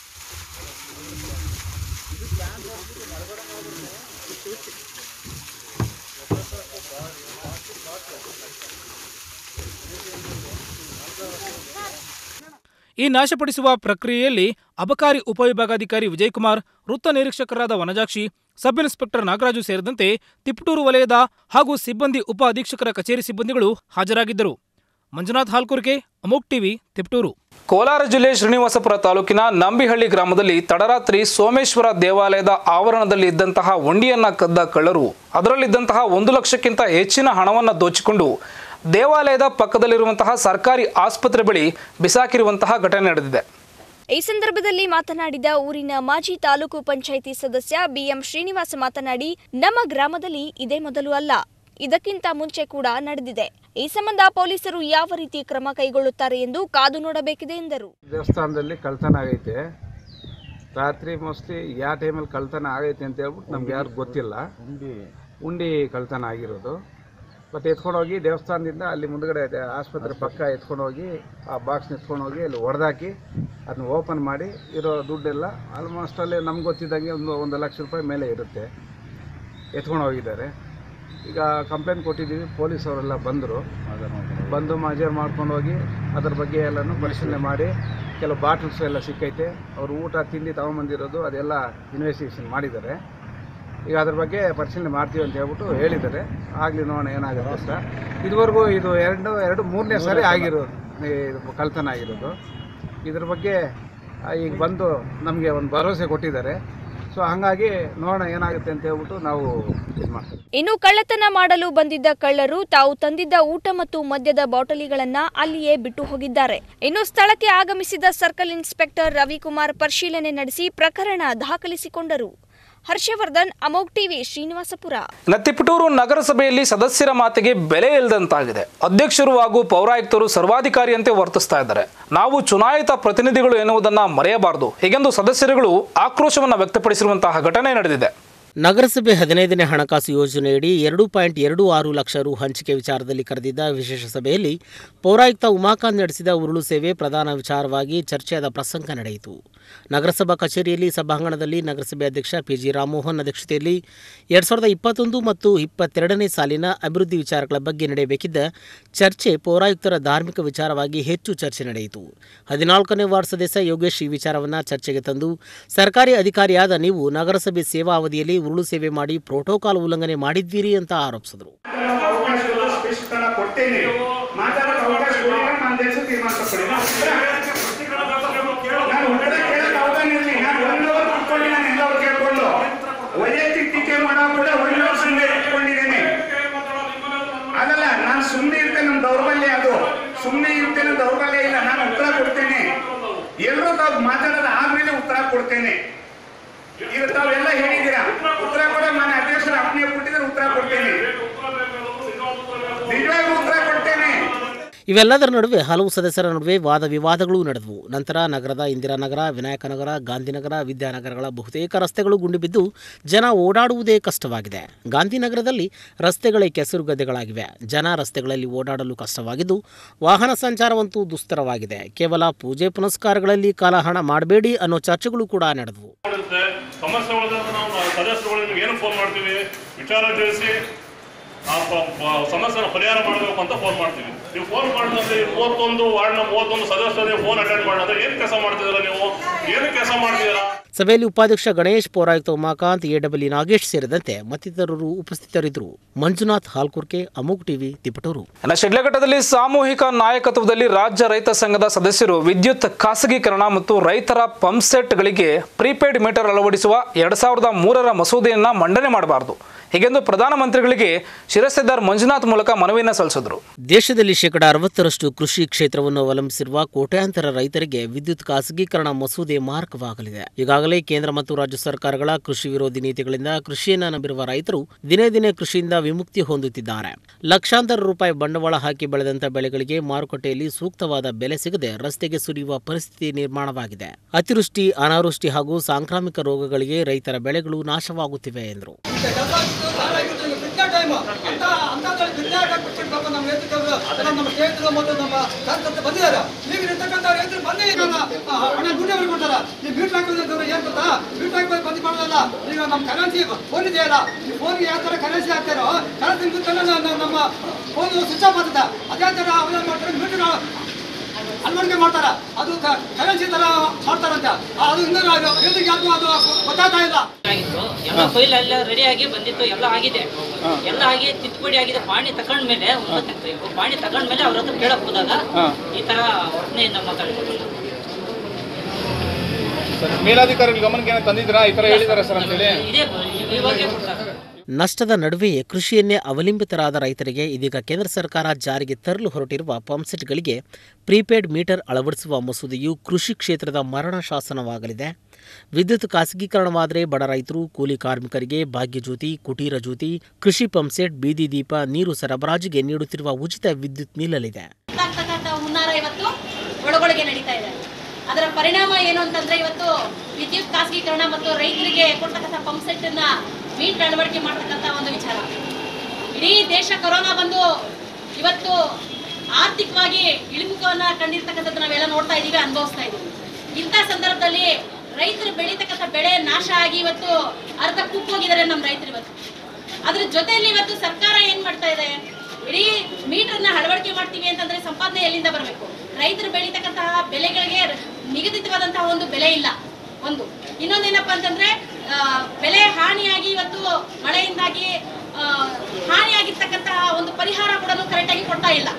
ಈ ನಾಶಪಡಿಸುವ ಪ್ರಕ್ರಿಯೆಯಲ್ಲಿ ಅಬಕಾರಿ ಉಪವಿಭಾಗಾಧಿಕಾರಿ ವಿಜಯಕುಮಾರ್ ವೃತ್ತ ನಿರೀಕ್ಷಕರಾದ ವನಜಾಕ್ಷಿ ಸಬ್ ಇನ್ಸ್ಪೆಕ್ಟರ್ ನಾಗರಾಜು ಸೇರಿದಂತೆ ತಿಪಟೂರು ವಲಯದ ಹಾಗೂ ಸಿಬ್ಬಂದಿ ಉಪ ಅಧೀಕ್ಷಕರ ಕಚೇರಿ ಸಿಬ್ಬಂದಿಗಳು ಹಾಜರಾಗಿದ್ದರು ಮಂಜುನಾಥ್ ಹಾಲ್ಕುರ್ಗೆ ಅಮೋಕ್ ಟಿವಿ ತಿಪಟೂರು ಕೋಲಾರ ಜಿಲ್ಲೆ ಶ್ರೀನಿವಾಸಪುರ ತಾಲೂಕಿನ ನಂಬಿಹಳ್ಳಿ ಗ್ರಾಮದಲ್ಲಿ ತಡರಾತ್ರಿ ಸೋಮೇಶ್ವರ ದೇವಾಲಯದ ಆವರಣದಲ್ಲಿ ಇದ್ದಂತಹ ಒಂಡಿಯನ್ನ ಕದ್ದ ಕಳ್ಳರು ಅದರಲ್ಲಿದ್ದಂತಹ ಒಂದು ಲಕ್ಷಕ್ಕಿಂತ ಹೆಚ್ಚಿನ ಹಣವನ್ನು ದೋಚಿಕೊಂಡು ದೇವಾಲಯದ ಪಕ್ಕದಲ್ಲಿರುವಂತಹ ಸರ್ಕಾರಿ ಆಸ್ಪತ್ರೆ ಬಳಿ ಬಿಸಾಕಿರುವಂತಹ ಘಟನೆ ನಡೆದಿದೆ ಈ ಸಂದರ್ಭದಲ್ಲಿ ಮಾತನಾಡಿದ ಊರಿನ ಮಾಜಿ ತಾಲೂಕು ಪಂಚಾಯಿತಿ ಸದಸ್ಯ ಬಿಎಂ ಶ್ರೀನಿವಾಸ ಮಾತನಾಡಿ ನಮ್ಮ ಗ್ರಾಮದಲ್ಲಿ ಇದೇ ಮೊದಲು ಅಲ್ಲ ಇದಕ್ಕಿಂತ ಮುಂಚೆ ಕೂಡ ನಡೆದಿದೆ ಈ ಸಂಬಂಧ ಪೊಲೀಸರು ಯಾವ ರೀತಿ ಕ್ರಮ ಕೈಗೊಳ್ಳುತ್ತಾರೆ ಎಂದು ಕಾದು ನೋಡಬೇಕಿದೆ ಎಂದರು ದೇವಸ್ಥಾನದಲ್ಲಿ ಕಳ್ತನ ಆಗೈತೆ ರಾತ್ರಿ ಮೋಸ್ಟ್ಲಿ ಯಾವ ಟೈಮಲ್ಲಿ ಕಳ್ತನ ಆಗೈತೆ ಅಂತ ಹೇಳ್ಬಿಟ್ಟು ನಮ್ಗೆ ಯಾರು ಗೊತ್ತಿಲ್ಲ ಉಂಡಿ ಕಳ್ತನ ಆಗಿರೋದು ಬಟ್ ಎತ್ಕೊಂಡು ಹೋಗಿ ದೇವಸ್ಥಾನದಿಂದ ಅಲ್ಲಿ ಮುಂದ್ಗಡೆ ಇದೆ ಆಸ್ಪತ್ರೆ ಪಕ್ಕ ಎತ್ಕೊಂಡು ಹೋಗಿ ಆ ಬಾಕ್ಸ್ನ ಎತ್ಕೊಂಡು ಹೋಗಿ ಅಲ್ಲಿ ಹೊಡೆದಾಕಿ ಅದನ್ನ ಓಪನ್ ಮಾಡಿ ಇರೋ ದುಡ್ಡೆಲ್ಲ ಆಲ್ಮೋಸ್ಟ್ ಅಲ್ಲಿ ನಮ್ಗೆ ಗೊತ್ತಿದ್ದಂಗೆ ಒಂದು ಒಂದು ಲಕ್ಷ ರೂಪಾಯಿ ಮೇಲೆ ಇರುತ್ತೆ ಎತ್ಕೊಂಡು ಹೋಗಿದ್ದಾರೆ ಈಗ ಕಂಪ್ಲೇಂಟ್ ಕೊಟ್ಟಿದ್ದೀವಿ ಪೊಲೀಸ್ ಅವರೆಲ್ಲ ಬಂದರು ಬಂದು ಮಾಜರ್ ಮಾಡ್ಕೊಂಡು ಹೋಗಿ ಅದ್ರ ಬಗ್ಗೆ ಎಲ್ಲನೂ ಪರಿಶೀಲನೆ ಮಾಡಿ ಕೆಲವು ಬಾಟಲ್ಸ್ ಎಲ್ಲ ಸಿಕ್ಕೈತೆ ಅವರು ಊಟ ತಿಂಡಿ ತಗೊಂಬಂದಿರೋದು ಅದೆಲ್ಲ ಇನ್ವೆಸ್ಟಿಗೇಷನ್ ಮಾಡಿದ್ದಾರೆ ಈಗ ಅದ್ರ ಬಗ್ಗೆ ಪರಿಶೀಲನೆ ಮಾಡ್ತೀವಿ ಅಂತ ಹೇಳ್ಬಿಟ್ಟು ಹೇಳಿದ್ದಾರೆ ಆಗಲಿ ನೋಡೋಣ ಏನಾಗುತ್ತೆ ಅಂತ ಇದುವರೆಗೂ ಇದು ಎರಡು ಎರಡು ಮೂರನೇ ಸಾರಿ ಆಗಿರೋದು ಇದು ಕಳ್ತನ ಆಗಿರೋದು ಇದ್ರ ಬಗ್ಗೆ ಆ, ಈಗ ಬಂದು ನಮಗೆ ಒಂದು ಭರವಸೆ ಕೊಟ್ಟಿದ್ದಾರೆ ಸೊ ಹಾಗಾಗಿ ನೋಡೋಣ ಏನಾಗುತ್ತೆ ಅಂತ ಹೇಳ್ಬಿಟ್ಟು ನಾವು ಇದು ಮಾಡ್ತೀವಿ ಇನ್ನು ಕಳ್ಳತನ ಮಾಡಲು ಬಂದಿದ್ದ ಕಳ್ಳರು ತಾವು ತಂದಿದ್ದ ಊಟ ಮತ್ತು ಮದ್ಯದ ಬಾಟಲಿಗಳನ್ನ ಅಲ್ಲಿಯೇ ಬಿಟ್ಟು ಹೋಗಿದ್ದಾರೆ ಇನ್ನು ಸ್ಥಳಕ್ಕೆ ಆಗಮಿಸಿದ ಸರ್ಕಲ್ ಇನ್ಸ್ಪೆಕ್ಟರ್ ರವಿಕುಮಾರ್ ಪರಿಶೀಲನೆ ನಡೆಸಿ ಪ್ರಕರಣ ದಾಖಲಿಸಿಕೊಂಡರು ಹರ್ಷವರ್ಧನ್ ಅಮೋಗ್ ಟಿವಿ ಶ್ರೀನಿವಾಸಪುರ ಇನ್ನು ತಿಪಟೂರು ನಗರಸಭೆಯಲ್ಲಿ ಸದಸ್ಯರ ಮಾತಿಗೆ ಬೆಲೆ ಇಲ್ಲದಂತಾಗಿದೆ ಅಧ್ಯಕ್ಷರು ಹಾಗೂ ಪೌರಾಯುಕ್ತರು ಸರ್ವಾಧಿಕಾರಿಯಂತೆ ವರ್ತಿಸ್ತಾ ಇದ್ದಾರೆ ನಾವು ಚುನಾಯಿತ ಪ್ರತಿನಿಧಿಗಳು ಎನ್ನುವುದನ್ನ ಮರೆಯಬಾರದು ಹೀಗೆಂದು ಸದಸ್ಯರುಗಳು ಆಕ್ರೋಶವನ್ನು ವ್ಯಕ್ತಪಡಿಸಿರುವಂತಹ ಘಟನೆ ನಡೆದಿದೆ ನಗರಸಭೆ ಹದಿನೈದನೇ ಹಣಕಾಸು ಯೋಜನೆಯಡಿ ಎರಡು ಪಾಯಿಂಟ್ ಎರಡು ಆರು ಲಕ್ಷ ರು ಹಂಚಿಕೆ ವಿಚಾರದಲ್ಲಿ ಕರೆದಿದ್ದ ವಿಶೇಷ ಸಭೆಯಲ್ಲಿ ಪೌರಾಯುಕ್ತ ಉಮಾಕಾಂತ್ ನಡೆಸಿದ ಉರುಳು ಸೇವೆ ಪ್ರಧಾನ ವಿಚಾರವಾಗಿ ಚರ್ಚೆಯಾದ ಪ್ರಸಂಗ ನಡೆಯಿತು ನಗರಸಭಾ ಕಚೇರಿಯಲ್ಲಿ ಸಭಾಂಗಣದಲ್ಲಿ ನಗರಸಭೆ ಅಧ್ಯಕ್ಷ ಪಿಜಿ ರಾಮಮೋಹನ್ ಅಧ್ಯಕ್ಷತೆಯಲ್ಲಿ ಎರಡು ಸಾವಿರದ ಇಪ್ಪತ್ತೊಂದು ಮತ್ತು ಇಪ್ಪತ್ತೆರಡನೇ ಸಾಲಿನ ಅಭಿವೃದ್ಧಿ ವಿಚಾರಗಳ ಬಗ್ಗೆ ನಡೆಯಬೇಕಿದ್ದ ಚರ್ಚೆ ಪೌರಾಯುಕ್ತರ ಧಾರ್ಮಿಕ ವಿಚಾರವಾಗಿ ಹೆಚ್ಚು ಚರ್ಚೆ ನಡೆಯಿತು ಹದಿನಾಲ್ಕನೇ ವಾರ್ಡ್ ಸದಸ್ಯ ಯೋಗೇಶ್ ಈ ವಿಚಾರವನ್ನು ಚರ್ಚೆಗೆ ತಂದು ಸರ್ಕಾರಿ ಅಧಿಕಾರಿಯಾದ ನೀವು ನಗರಸಭೆ ಸೇವಾ ಅವಧಿಯಲ್ಲಿ ಉರುಳು ಸೇವೆ ಮಾಡಿ ಪ್ರೋಟೋಕಾಲ್ ಉಲ್ಲಂಘನೆ ಮಾಡಿದ್ದೀರಿ ಅಂತ ಆರೋಪಿಸಿದರು ಅವಕಾಶಗಳು ಸ್ಪಷ್ಟೀಕರಣ ಕೊಟ್ಟೇನೆ ಮಾತಾಡೋಕೆ ಅವಕಾಶ ಕೊಡಿಲ್ಲ ನಾನು ದೇಶ ತೀರ್ಮಾನ ತಗೊಳ್ಳಿ ನಾನು ಹೊರಗಡೆ ಕೇಳಕ್ಕೆ ಅವಕಾಶ ಇರಲಿ ನಾನು ಒನ್ ಅವರ್ ಕುತ್ಕೊಂಡು ನಾನು ಎಲ್ಲರೂ ಕೇಳ್ಕೊಂಡು ವೈಯಕ್ತಿಕ ಟೀಕೆ ಮಾಡೋ ಕೂಡ ಒನ್ ಅವರ್ ಸಂಜೆ ಕುತ್ಕೊಂಡಿದ್ದೇನೆ ಕೊಡ್ತೇನೆ ಈಗ ತಾವೆಲ್ಲ ಹೇಳಿದ್ದೀರಾ ಉತ್ತರ ಕೂಡ ಮಾನ್ಯ ಅಧ್ಯಕ್ಷರ ಅಪ್ಪಣೆ ಕೊಟ್ಟಿದ್ರೆ ಉತ್ತರ ಕೊಡ್ತೇನೆ ನಿಜವಾಗ್ಲೂ ಉತ್ತರ ಕೊಡ್ತೇನೆ ಇವೆಲ್ಲದರ ನಡುವೆ ಹಲವು ಸದಸ್ಯರ ನಡುವೆ ವಾದ ವಿವಾದಗಳೂ ನಡೆದವು ನಂತರ ನಗರದ ಇಂದಿರಾನಗರ ವಿನಾಯಕನಗರ ಗಾಂಧಿನಗರ ವಿದ್ಯಾನಗರಗಳ ಬಹುತೇಕ ರಸ್ತೆಗಳು ಗುಂಡಿ ಬಿದ್ದು ಜನ ಓಡಾಡುವುದೇ ಕಷ್ಟವಾಗಿದೆ ಗಾಂಧಿನಗರದಲ್ಲಿ ರಸ್ತೆಗಳೇ ಕೆಸರು ಗದ್ದೆಗಳಾಗಿವೆ ಜನ ರಸ್ತೆಗಳಲ್ಲಿ ಓಡಾಡಲು ಕಷ್ಟವಾಗಿದ್ದು ವಾಹನ ಸಂಚಾರವಂತೂ ದುಸ್ತರವಾಗಿದೆ ಕೇವಲ ಪೂಜೆ ಪುನಸ್ಕಾರಗಳಲ್ಲಿ ಕಾಲಹಣ ಮಾಡಬೇಡಿ ಅನ್ನೋ ಚರ್ಚೆಗಳು ಕೂಡ ನಡೆದವು ಮಾಡುತ್ತೆ ಸಮಸ್ಯೆ ಒಳಗಾದ್ರೆ ನಾವು ಸದಸ್ಯರುಗಳು ನಿಮ್ಗೆ ಏನು ಫೋನ್ ಮಾಡ್ತೀವಿ ವಿಚಾರ ತಿಳಿಸಿ ಆ ಪ- ಪ- ಸಮಸ್ಯೆನ ಪರಿಹಾರ ಮಾಡಬೇಕು ಅಂತ ಫೋನ್ ಮಾಡ್ತೀವಿ ನೀವು ಫೋನ್ ಮಾಡಿದ್ರೆ ಮೂವತ್ತೊಂದು ವಾರ್ಡ್ನ ಮೂವತ್ತೊಂದು ಸದಸ್ಯರು ಫೋನ್ ಅಟೆಂಡ್ ಮಾಡಿದ್ರೆ ಏನು ಕೆಲಸ ಮಾಡ್ತಿದ್ದೀರಾ ನೀವು ಏನು ಕೆಲಸ ಮಾಡ್ತಿದ್ದೀರಾ ಸಭೆಯಲ್ಲಿ ಉಪಾಧ್ಯಕ್ಷ ಗಣೇಶ್ ಪೌರಾಯುಕ್ತ ಉಮಾಕಾಂತ್ ಎಡಬ್ಲ್ಯೂ ನಾಗೇಶ್ ಸೇರಿದಂತೆ ಮತ್ತಿತರರು ಉಪಸ್ಥಿತರಿದ್ದರು ಮಂಜುನಾಥ್ ಹಾಲ್ಕುರ್ಕೆ ಅಮೋಕ್ ಟಿವಿ ತಿಪಟೂರು ಇನ್ನು ಶಿಡ್ಲಘಟ್ಟದಲ್ಲಿ ಸಾಮೂಹಿಕ ನಾಯಕತ್ವದಲ್ಲಿ ರಾಜ್ಯ ರೈತ ಸಂಘದ ಸದಸ್ಯರು ವಿದ್ಯುತ್ ಖಾಸಗೀಕರಣ ಮತ್ತು ರೈತರ ಪಂಪ್ಸೆಟ್ಗಳಿಗೆ ಪ್ರೀಪೇಡ್ ಮೀಟರ್ ಅಳವಡಿಸುವ ಎರಡ್ ಸಾವಿರದ ಮೂರರ ಮಸೂದೆಯನ್ನ ಮಂಡನೆ ಮಾಡಬಾರದು ಹೀಗೆಂದು ಪ್ರಧಾನಮಂತ್ರಿಗಳಿಗೆ ಶಿರಸ್ತೆದಾರ್ ಮಂಜುನಾಥ್ ಮೂಲಕ ಮನವಿಯನ್ನು ಸಲ್ಲಿಸಿದರು ದೇಶದಲ್ಲಿ ಶೇಕಡ ಅರವತ್ತರಷ್ಟು ಕೃಷಿ ಕ್ಷೇತ್ರವನ್ನು ಅವಲಂಬಿಸಿರುವ ಕೋಟ್ಯಾಂತರ ರೈತರಿಗೆ ವಿದ್ಯುತ್ ಖಾಸಗೀಕರಣ ಮಸೂದೆ ಮಾರಕವಾಗಲಿದೆ ಈಗಾಗಲೇ ಕೇಂದ್ರ ಮತ್ತು ರಾಜ್ಯ ಸರ್ಕಾರಗಳ ಕೃಷಿ ವಿರೋಧಿ ನೀತಿಗಳಿಂದ ಕೃಷಿಯನ್ನ ನಂಬಿರುವ ರೈತರು ದಿನೇ ದಿನೇ ಕೃಷಿಯಿಂದ ವಿಮುಕ್ತಿ ಹೊಂದುತ್ತಿದ್ದಾರೆ ಲಕ್ಷಾಂತರ ರೂಪಾಯಿ ಬಂಡವಾಳ ಹಾಕಿ ಬೆಳೆದಂತ ಬೆಳೆಗಳಿಗೆ ಮಾರುಕಟ್ಟೆಯಲ್ಲಿ ಸೂಕ್ತವಾದ ಬೆಲೆ ಸಿಗದೆ ರಸ್ತೆಗೆ ಸುರಿಯುವ ಪರಿಸ್ಥಿತಿ ನಿರ್ಮಾಣವಾಗಿದೆ ಅತಿವೃಷ್ಟಿ ಅನಾವೃಷ್ಟಿ ಹಾಗೂ ಸಾಂಕ್ರಾಮಿಕ ರೋಗಗಳಿಗೆ ರೈತರ ಬೆಳೆಗಳು ನಾಶವಾಗುತ್ತಿವೆ ಎಂದರು ಟೈಮ್ ಅಂತ ಅಂತದ್ರಲ್ಲಿ ಬಿಡ್ಲಾಕ ಬಿಟ್ಬಿಟ್ಟು ನಮ್ಮ ರೈತರು ನಮ್ಮ ಸ್ನೇಹಿತರು ಮತ್ತು ನಮ್ಮ ಕಾರ್ಯಕರ್ತರು ಬಂದಿದ್ದಾರೆ ಈಗ ಇರ್ತಕ್ಕಂಥ ರೈತರು ಬಂದೇ ಈಗ ಹಣ ದುಡ್ಡು ಅವ್ರಿಗೆ ಕೊಡ್ತಾರ ಈ ಬೀಟ್ ಹಾಕೋದು ಏನ್ ಗೊತ್ತಾ ಬೀಟ್ ಹಾಕಿ ಬಂದು ಮಾಡೋದಲ್ಲ ಈಗ ನಮ್ಮ ಕರೆನ್ಸಿ ಫೋನ್ ಇದೆಯಲ್ಲ ಈ ಫೋನ್ಗೆ ಯಾವ ಥರ ಕರೆನ್ಸಿ ಹಾಕ್ತಾರೋ ಕರೆನ್ಸಿ ಗೊತ್ತಲ್ಲ ನಮ್ಮ ಫೋನ್ ಸ್ವಿಚ್ ಆಫ್ ಆಗ್ತದೆ ಅದೇ ಥರ ಅವ್ರು ಮಾಡ್ತಾರೆ ಮೀಟರ್ ಅಳವಡಿಕೆ ಮಾಡ್ತಾರ ಅದು ಕರೆನ್ಸಿ ತರ ಮಾಡ್ತಾರಂತ ಅದು ಇನ್ನೂ ರೈತರಿಗೆ ಯಾರಿಗೂ ಅದು ಗೊತ್ತಾಗ್ತಾ ಇಲ್ಲ ಆಗಿತ್ತು ಎಲ್ಲ ಫೈಲ್ ಎಲ್ಲ ರೆಡಿ ಆಗಿ ಬಂದಿತ್ತು ಎಲ್ಲ ಆಗಿದೆ ಎಲ್ಲ ಆಗಿ ತಿದ್ದುಪಡಿ ಆಗಿದೆ ಪಾಣಿ ತಗೊಂಡ್ಮೇಲೆ ಒಂಬತ್ತು ಪಾಣಿ ತಗೊಂಡ್ಮೇಲೆ ಅವ್ರ ಹತ್ರ ಕೇಳಕ್ ಹೋದಾಗ ಈ ತರ ವರ್ತನೆಯಿಂದ ಮಾತಾಡ್ಕೊಂಡು ಮೇಲಾಧಿಕಾರಿಗಳ ಗಮನಕ್ಕೆ ಏನೋ ತಂದಿದ್ರಾ ಈ ತರ ಹೇಳಿದಾರೆ ಸರ್ ಅಂತೇಳಿ ಇದೇ ಇವಾಗೆ ಕೊಡ್ತಾರೆ ನಷ್ಟದ ನಡುವೆಯೇ ಕೃಷಿಯನ್ನೇ ಅವಲಂಬಿತರಾದ ರೈತರಿಗೆ ಇದೀಗ ಕೇಂದ್ರ ಸರ್ಕಾರ ಜಾರಿಗೆ ತರಲು ಹೊರಟಿರುವ ಪಂಪ್ಸೆಟ್ಗಳಿಗೆ ಪ್ರೀಪೇಡ್ ಮೀಟರ್ ಅಳವಡಿಸುವ ಮಸೂದೆಯು ಕೃಷಿ ಕ್ಷೇತ್ರದ ಮರಣ ಶಾಸನವಾಗಲಿದೆ ವಿದ್ಯುತ್ ಖಾಸಗೀಕರಣವಾದರೆ ಬಡ ರೈತರು ಕೂಲಿ ಕಾರ್ಮಿಕರಿಗೆ ಭಾಗ್ಯಜ್ಯೋತಿ ಕುಟೀರ ಜ್ಯೋತಿ ಕೃಷಿ ಪಂಪ್ಸೆಟ್ ಬೀದಿ ದೀಪ ನೀರು ಸರಬರಾಜಿಗೆ ನೀಡುತ್ತಿರುವ ಉಚಿತ ವಿದ್ಯುತ್ ನಿಲ್ಲಲಿದೆ ಆಗ್ತಕ್ಕಂಥ ಹುನ್ನಾರ ಇವತ್ತು ಒಳಗೊಳಗೆ ನಡೀತಾ ಇದೆ ಅದರ ಪರಿಣಾಮ ಏನು ಅಂತಂದ್ರೆ ಇವತ್ತು ವಿದ್ಯುತ್ ಖಾಸಗೀಕರಣ ಮತ್ತು ರೈತರಿಗೆ ಕೊಡ್ತಕ್ಕಂಥ ಪಂಪ್ ಸೆಟ್ ಅನ್ನ ಮೀಟರ್ ಅಳವಡಿಕೆ ಮಾಡ್ತಕ್ಕಂಥ ಒಂದು ವಿಚಾರ ಇಡೀ ದೇಶ ಕೊರೋನಾ ಬಂದು ಇವತ್ತು ಆರ್ಥಿಕವಾಗಿ ಇಳಿಮುಖವನ್ನ ಕಂಡಿರ್ತಕ್ಕಂಥದ್ದು ನಾವೆಲ್ಲ ನೋಡ್ತಾ ಇದೀವಿ ಅನುಭವಿಸ್ತಾ ಇದೀವಿ ಇಂಥ ಸಂದರ್ಭದಲ್ಲಿ ರೈತರು ಬೆಳೀತಕ್ಕಂಥ ಬೆಳೆ ನಾಶ ಆಗಿ ಇವತ್ತು ಅರ್ಧ ಕುಪ್ಪೋಗಿದ್ದಾರೆ ನಮ್ಮ ರೈತರು ಇವತ್ತು ಅದ್ರ ಜೊತೆಯಲ್ಲಿ ಇವತ್ತು ಸರ್ಕಾರ ಏನ್ ಮಾಡ್ತಾ ಇದೆ ಇಡೀ ಮೀಟರ್ನ ಅಳವಡಿಕೆ ಮಾಡ್ತೀವಿ ಅಂತಂದ್ರೆ ಸಂಪಾದನೆ ಎಲ್ಲಿಂದ ಬರಬೇಕು ರೈತರು ಬೆಳೀತಕ್ಕಂತಹ ಬೆಳೆಗಳಿಗೆ ನಿಗದಿತವಾದಂತಹ ಒಂದು ಬೆಲೆ ಇಲ್ಲ ಒಂದು ಇನ್ನೊಂದೇನಪ್ಪ ಅಂತಂದ್ರೆ ಆ, ಬೆಳೆ ಹಾನಿಯಾಗಿ ಇವತ್ತು ಮಳೆಯಿಂದಾಗಿ ಆ, ಹಾನಿಯಾಗಿರ್ತಕ್ಕಂತಹ ಒಂದು ಪರಿಹಾರ ಕೂಡ ಕರೆಕ್ಟಾಗಿ ಕೊಡ್ತಾ ಇಲ್ಲ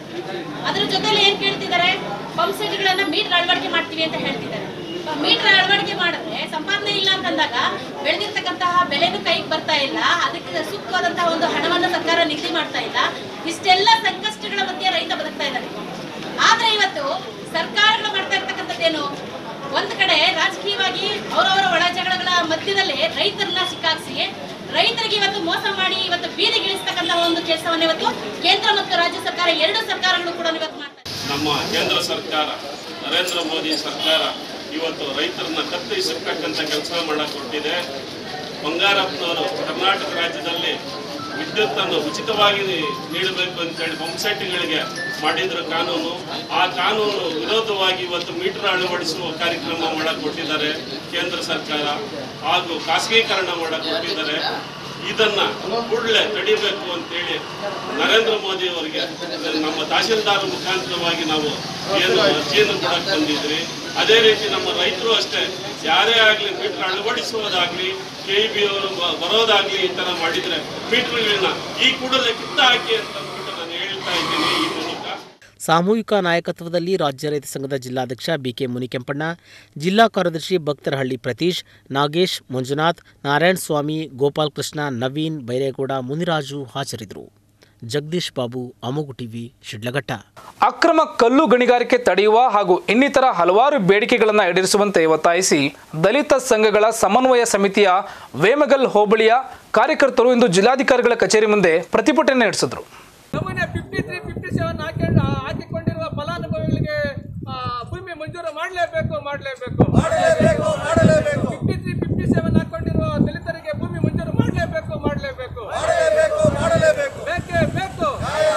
ಅದ್ರ ಜೊತೆಲಿ ಏನ್ ಕೇಳ್ತಿದ್ದಾರೆ ಪಂಪ್ ಸೆಟ್ಗಳನ್ನ ಮೀಟರ್ ಅಳವಡಿಕೆ ಮಾಡ್ತೀವಿ ಅಂತ ಹೇಳ್ತಿದ್ದಾರೆ ಮೀಟರ್ ಅಳವಡಿಕೆ ಮಾಡಿದ್ರೆ ಸಂಪಾದನೆ ಇಲ್ಲ ಅಂತಂದಾಗ ಬೆಳೆದಿರ್ತಕ್ಕಂತಹ ಬೆಲೆನೂ ಕೈಗೆ ಬರ್ತಾ ಇಲ್ಲ ಅದಕ್ಕೆ ಸೂಕ್ತವಾದಂತಹ ಒಂದು ಹಣವನ್ನ ಸರ್ಕಾರ ನಿಗದಿ ಮಾಡ್ತಾ ಇಲ್ಲ ಇಷ್ಟೆಲ್ಲ ಸಂಕಷ್ಟಗಳ ಮಧ್ಯೆ ರೈತ ಬದುಕ್ತಾ ಇದ್ದಾನೆ ಆದ್ರೆ ಇವತ್ತು ಸರ್ಕಾರಗಳು ಮಾಡ್ತಾ ಇರ್ತಕ್ಕಂಥದ್ದೇನು ಒಂದ್ ಕಡೆ ರಾಜಕೀಯವಾಗಿ ಅವರವರ ಒಳ ಜಗಳಗಳ ಮಧ್ಯದಲ್ಲಿ ರೈತರನ್ನ ಸಿಕ್ಕಾಕ್ಸಿ ರೈತರಿಗೆ ಇವತ್ತು ಮೋಸ ಮಾಡಿ ಇವತ್ತು ಬೀದಿಗಿಳಿಸ್ತಕ್ಕಂಥ ಒಂದು ಕೆಲಸವನ್ನ ಇವತ್ತು ಕೇಂದ್ರ ಮತ್ತು ರಾಜ್ಯ ಸರ್ಕಾರ ಎರಡು ಸರ್ಕಾರಗಳು ಕೂಡ ಇವತ್ತು ಮಾಡ್ತಾ ನಮ್ಮ ಕೇಂದ್ರ ಸರ್ಕಾರ ನರೇಂದ್ರ ಮೋದಿ ಸರ್ಕಾರ ಇವತ್ತು ರೈತರನ್ನ ಕತ್ತರಿಸತಕ್ಕಂಥ ಕೆಲಸ ಮಾಡಕ್ಕೆ ಹೊರಟಿದೆ ಬಂಗಾರಪ್ಪನವರು ಕರ್ನಾಟಕ ರಾಜ್ಯದಲ್ಲಿ ವಿದ್ಯುತ್ತನ್ನು ಉಚಿತವಾಗಿ ನೀಡಬೇಕು ಅಂತೇಳಿ ಪಂಪ್ಸೆಟ್ಗಳಿಗೆ ಮಾಡಿದ್ರು ಕಾನೂನು ಆ ಕಾನೂನು ವಿರೋಧವಾಗಿ ಇವತ್ತು ಮೀಟರ್ ಅಳವಡಿಸುವ ಕಾರ್ಯಕ್ರಮ ಮಾಡಕ್ಕೆ ಕೊಟ್ಟಿದ್ದಾರೆ ಕೇಂದ್ರ ಸರ್ಕಾರ ಹಾಗೂ ಖಾಸಗೀಕರಣ ಮಾಡಕ್ಕೆ ಕೊಟ್ಟಿದ್ದಾರೆ ಇದನ್ನ ಕೂಡಲೇ ತಡಿಬೇಕು ಅಂತೇಳಿ ನರೇಂದ್ರ ಮೋದಿ ಅವರಿಗೆ ನಮ್ಮ ತಹಶೀಲ್ದಾರ್ ಮುಖಾಂತರವಾಗಿ ನಾವು ಏನು ಅರ್ಜಿಯನ್ನು ಕೊಡಕ್ಕೆ ಬಂದಿದ್ರಿ ಅದೇ ರೀತಿ ನಮ್ಮ ರೈತರು ಅಷ್ಟೇ ಯಾರೇ ಆಗಲಿ ಮೀಟರ್ ಅಳವಡಿಸುವುದಾಗ್ಲಿ ಕೆ ಬಿ ಅವರು ಬ- ಬರೋದಾಗ್ಲಿ ಈ ತರ ಮಾಡಿದ್ರೆ ಮೀಟರ್ಗಳನ್ನ ಈ ಕೂಡಲೇ ಕಿತ್ತ ಹಾಕಿ ಅಂತ ಅಂದ್ಬಿಟ್ಟು ನಾನು ಹೇಳ್ತಾ ಇದ್ದೀನಿ ಈ ಮೂಲಕ ಸಾಮೂಹಿಕ ನಾಯಕತ್ವದಲ್ಲಿ ರಾಜ್ಯ ರೈತ ಸಂಘದ ಜಿಲ್ಲಾಧ್ಯಕ್ಷ ಬಿಕೆ ಮುನಿಕೆಂಪಣ್ಣ ಜಿಲ್ಲಾ ಕಾರ್ಯದರ್ಶಿ ಭಕ್ತರಹಳ್ಳಿ ಪ್ರತೀಶ್ ನಾಗೇಶ್ ಮಂಜುನಾಥ್ ನಾರಾಯಣ ಸ್ವಾಮಿ ಗೋಪಾಲ್ ಕೃಷ್ಣ ನವೀನ್ ಬೈರೇಗೌಡ ಮುನಿರಾಜು ಹಾಜರಿದ್ದರು ಜಗದೀಶ್ ಬಾಬು ಅಮೋಗು ಟಿವಿ ಶಿಡ್ಲಘಟ್ಟ ಅಕ್ರಮ ಕಲ್ಲು ಗಣಿಗಾರಿಕೆ ತಡೆಯುವ ಹಾಗೂ ಇನ್ನಿತರ ಹಲವಾರು ಬೇಡಿಕೆಗಳನ್ನು ಈಡೇರಿಸುವಂತೆ ಒತ್ತಾಯಿಸಿ ದಲಿತ ಸಂಘಗಳ ಸಮನ್ವಯ ಸಮಿತಿಯ ವೇಮಗಲ್ ಹೋಬಳಿಯ ಕಾರ್ಯಕರ್ತರು ಇಂದು ಜಿಲ್ಲಾಧಿಕಾರಿಗಳ ಕಚೇರಿ ಮುಂದೆ ಪ್ರತಿಭಟನೆ ನಡೆಸಿದರು ನಮೂನೆ ಫಿಫ್ಟಿ ತ್ರೀ ಫಿಫ್ಟಿ ಸೆವೆನ್ ಹಾಕೊಂಡು ಹಾಕಿಕೊಂಡಿರುವ ಫಲಾನುಭವಿಗಳಿಗೆ ಆ, ಭೂಮಿ ಮಂಜೂರು ಮಾಡಲೇಬೇಕು ಮಾಡಲೇಬೇಕು ಮಾಡಲೇಬೇಕು ಮಾಡಲೇಬೇಕು ಫಿಫ್ಟಿ ತ್ರೀ ಫಿಫ್ಟಿ ಸೆವೆನ್ ಹಾಕೊಂಡಿರುವ ದಲಿತರಿಗೆ ಭೂಮಿ ಮಂಜೂರು ಮಾಡಲೇಬೇಕು ಮಾಡಲೇಬೇಕು ಮಾಡಲೇಬೇಕು ಮಾಡಲೇಬೇಕು ಬೇಕೇ ಬೇಕು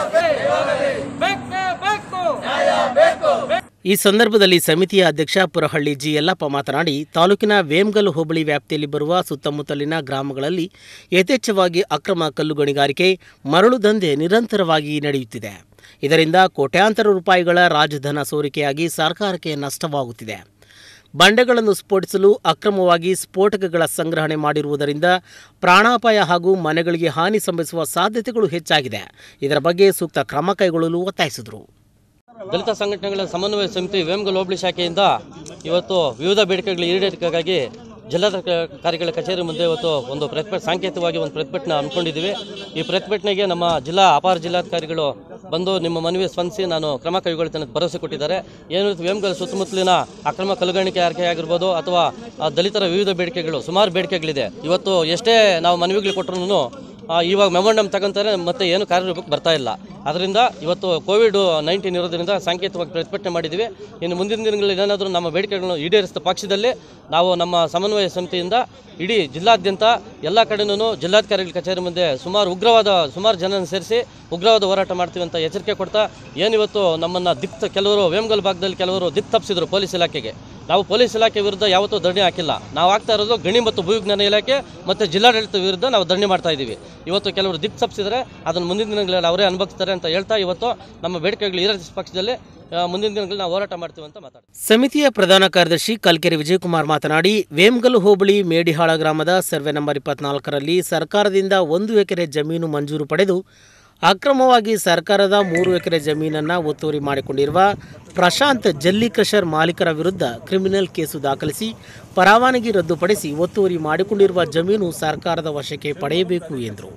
ಬೇಕೇ ಬೇಕು ಬೇಕು ಈ ಸಂದರ್ಭದಲ್ಲಿ ಸಮಿತಿಯ ಅಧ್ಯಕ್ಷ ಪುರಹಳ್ಳಿ ಜಿ ಯಲ್ಲಪ್ಪ ಮಾತನಾಡಿ ತಾಲೂಕಿನ ವೇಮ್ಗಲ್ ಹೋಬಳಿ ವ್ಯಾಪ್ತಿಯಲ್ಲಿ ಬರುವ ಸುತ್ತಮುತ್ತಲಿನ ಗ್ರಾಮಗಳಲ್ಲಿ ಯಥೇಚ್ಛವಾಗಿ ಅಕ್ರಮ ಕಲ್ಲು ಗಣಿಗಾರಿಕೆ ಮರಳು ದಂಧೆ ನಿರಂತರವಾಗಿ ನಡೆಯುತ್ತಿದೆ ಇದರಿಂದ ಕೋಟ್ಯಾಂತರ ರೂಪಾಯಿಗಳ ರಾಜಧನ ಸೋರಿಕೆಯಾಗಿ ಸರ್ಕಾರಕ್ಕೆ ನಷ್ಟವಾಗುತ್ತಿದೆ ಬಂಡೆಗಳನ್ನು ಸ್ಫೋಟಿಸಲು ಅಕ್ರಮವಾಗಿ ಸ್ಫೋಟಕಗಳ ಸಂಗ್ರಹಣೆ ಮಾಡಿರುವುದರಿಂದ ಪ್ರಾಣಾಪಾಯ ಹಾಗೂ ಮನೆಗಳಿಗೆ ಹಾನಿ ಸಂಭವಿಸುವ ಸಾಧ್ಯತೆಗಳು ಹೆಚ್ಚಾಗಿದೆ ಇದರ ಬಗ್ಗೆ ಸೂಕ್ತ ಕ್ರಮ ಕೈಗೊಳ್ಳಲು ಒತ್ತಾಯಿಸಿದರು ದಲಿತ ಸಂಘಟನೆಗಳ ಸಮನ್ವಯ ಸಮಿತಿ ವೇಮಗಲ್ ಹೋಬಳಿ ಶಾಖೆಯಿಂದ ಇವತ್ತು ವಿವಿಧ ಬೇಡಿಕೆಗಳ ಈಡೇರಿಕೆಗಾಗಿ ಜಿಲ್ಲಾಧಿಕಾರಿಗಳ ಕಚೇರಿ ಮುಂದೆ ಇವತ್ತು ಒಂದು ಪ್ರತಿಭಟನೆ ಸಾಂಕೇತಿಕವಾಗಿ ಒಂದು ಪ್ರತಿಭಟನೆ ಹಮ್ಮಿಕೊಂಡಿದ್ದೀವಿ ಈ ಪ್ರತಿಭಟನೆಗೆ ನಮ್ಮ ಜಿಲ್ಲಾ ಅಪಾರ ಜಿಲ್ಲಾಧಿಕಾರಿಗಳು ಬಂದು ನಿಮ್ಮ ಮನವಿ ಸ್ಪಂದಿಸಿ ನಾನು ಕ್ರಮ ಕೈಗೊಳ್ತೇನೆ ಅಂತ ಭರವಸೆ ಕೊಟ್ಟಿದ್ದಾರೆ ಏನು ವೇಮಗಲ್ ಸುತ್ತಮುತ್ತಲಿನ ಅಕ್ರಮ ಕಲ್ಲುಗಾಣಿಕೆ ಆರ್ಕೆ ಆಗಿರ್ಬೋದು ಅಥವಾ ಆ, ದಲಿತರ ವಿವಿಧ ಬೇಡಿಕೆಗಳು ಸುಮಾರು ಬೇಡಿಕೆಗಳಿದೆ ಇವತ್ತು ಎಷ್ಟೇ ನಾವು ಮನವಿಗಳು ಕೊಟ್ಟರು ಇವಾಗ ಮೆಮೊಂಡಮ್ ತಗೊಂತಾರೆ ಮತ್ತೆ ಏನು ಕಾರ್ಯರೂಪಕ್ಕೆ ಬರ್ತಾ ಇಲ್ಲ ಅದರಿಂದ ಇವತ್ತು ಕೋವಿಡ್ ನೈನ್ಟೀನ್ ಇರೋದ್ರಿಂದ ಸಾಂಕೇತಿಕವಾಗಿ ಪ್ರತಿಭಟನೆ ಮಾಡಿದ್ದೀವಿ ಇನ್ನು ಮುಂದಿನ ದಿನಗಳಲ್ಲಿ ಏನಾದರೂ ನಮ್ಮ ಬೇಡಿಕೆಗಳನ್ನು ಈಡೇರಿಸಿದ ಪಕ್ಷದಲ್ಲಿ ನಾವು ನಮ್ಮ ಸಮನ್ವಯ ಸಮಿತಿಯಿಂದ ಇಡೀ ಜಿಲ್ಲಾದ್ಯಂತ ಎಲ್ಲ ಕಡೆನೂ ಜಿಲ್ಲಾಧಿಕಾರಿಗಳ ಕಚೇರಿ ಮುಂದೆ ಸುಮಾರು ಉಗ್ರವಾದ ಸುಮಾರು ಜನನ ಸೇರಿಸಿ ಉಗ್ರವಾದ ಹೋರಾಟ ಮಾಡ್ತೀವಿ ಅಂತ ಎಚ್ಚರಿಕೆ ಕೊಡ್ತಾ ಏನಿವತ್ತು ನಮ್ಮನ್ನು ದಿಕ್ ಕೆಲವರು ವೇಮಗಲ್ ಭಾಗದಲ್ಲಿ ಕೆಲವರು ದಿಕ್ ತಪ್ಪಿಸಿದ್ರು ಪೊಲೀಸ್ ಇಲಾಖೆಗೆ ನಾವು ಪೊಲೀಸ್ ಇಲಾಖೆ ವಿರುದ್ಧ ಯಾವತ್ತೂ ಧರಣಿ ಹಾಕಿಲ್ಲ ನಾವು ಆಗ್ತಾ ಇರೋದು ಗಣಿ ಮತ್ತು ಭೂವಿಜ್ಞಾನ ಇಲಾಖೆ ಮತ್ತು ಜಿಲ್ಲಾಡಳಿತ ವಿರುದ್ಧ ನಾವು ಧರಣಿ ಮಾಡ್ತಾ ಇದ್ದೀವಿ ಇವತ್ತು ಕೆಲವರು ದಿಕ್ ತಪ್ಪಿಸಿದರೆ ಅದನ್ನು ಮುಂದಿನ ದಿನಗಳಲ್ಲಿ ಅವರೇ ಅನುಭವಿಸ್ತಾರೆ ಅಂತ ಹೇಳ್ತಾ ಇವತ್ತು ನಮ್ಮ ಬೇಡಿಕೆಗಳು ಈಡೇರಿಸಿದ ಪಕ್ಷದಲ್ಲಿ ಆ, ಮುಂದಿನ ದಿನಗಳಲ್ಲಿ ನಾವು ಹೋರಾಟ ಮಾಡ್ತೀವಿ ಅಂತ ಮಾತಾಡ್ತೀವಿ ಸಮಿತಿಯ ಪ್ರಧಾನ ಕಾರ್ಯದರ್ಶಿ ಕಲ್ಕೆರೆ ವಿಜಯಕುಮಾರ್ ಮಾತನಾಡಿ ವೇಮಗಲ್ ಹೋಬಳಿ ಮೇಡಿಹಾಳ ಗ್ರಾಮದ ಸರ್ವೆ ನಂಬರ್ ಇಪ್ಪತ್ನಾಲ್ಕರಲ್ಲಿ ಸರ್ಕಾರದಿಂದ ಒಂದು ಎಕರೆ ಜಮೀನು ಮಂಜೂರು ಪಡೆದು ಅಕ್ರಮವಾಗಿ ಸರ್ಕಾರದ ಮೂರು ಎಕರೆ ಜಮೀನನ್ನು ಒತ್ತುವರಿ ಮಾಡಿಕೊಂಡಿರುವ ಪ್ರಶಾಂತ್ ಜಲ್ಲಿ ಕ್ರಷರ್ ಮಾಲೀಕರ ವಿರುದ್ಧ ಕ್ರಿಮಿನಲ್ ಕೇಸು ದಾಖಲಿಸಿ ಪರವಾನಗಿ ರದ್ದುಪಡಿಸಿ ಒತ್ತುವರಿ ಮಾಡಿಕೊಂಡಿರುವ ಜಮೀನು ಸರ್ಕಾರದ ವಶಕ್ಕೆ ಪಡೆಯಬೇಕು ಎಂದರು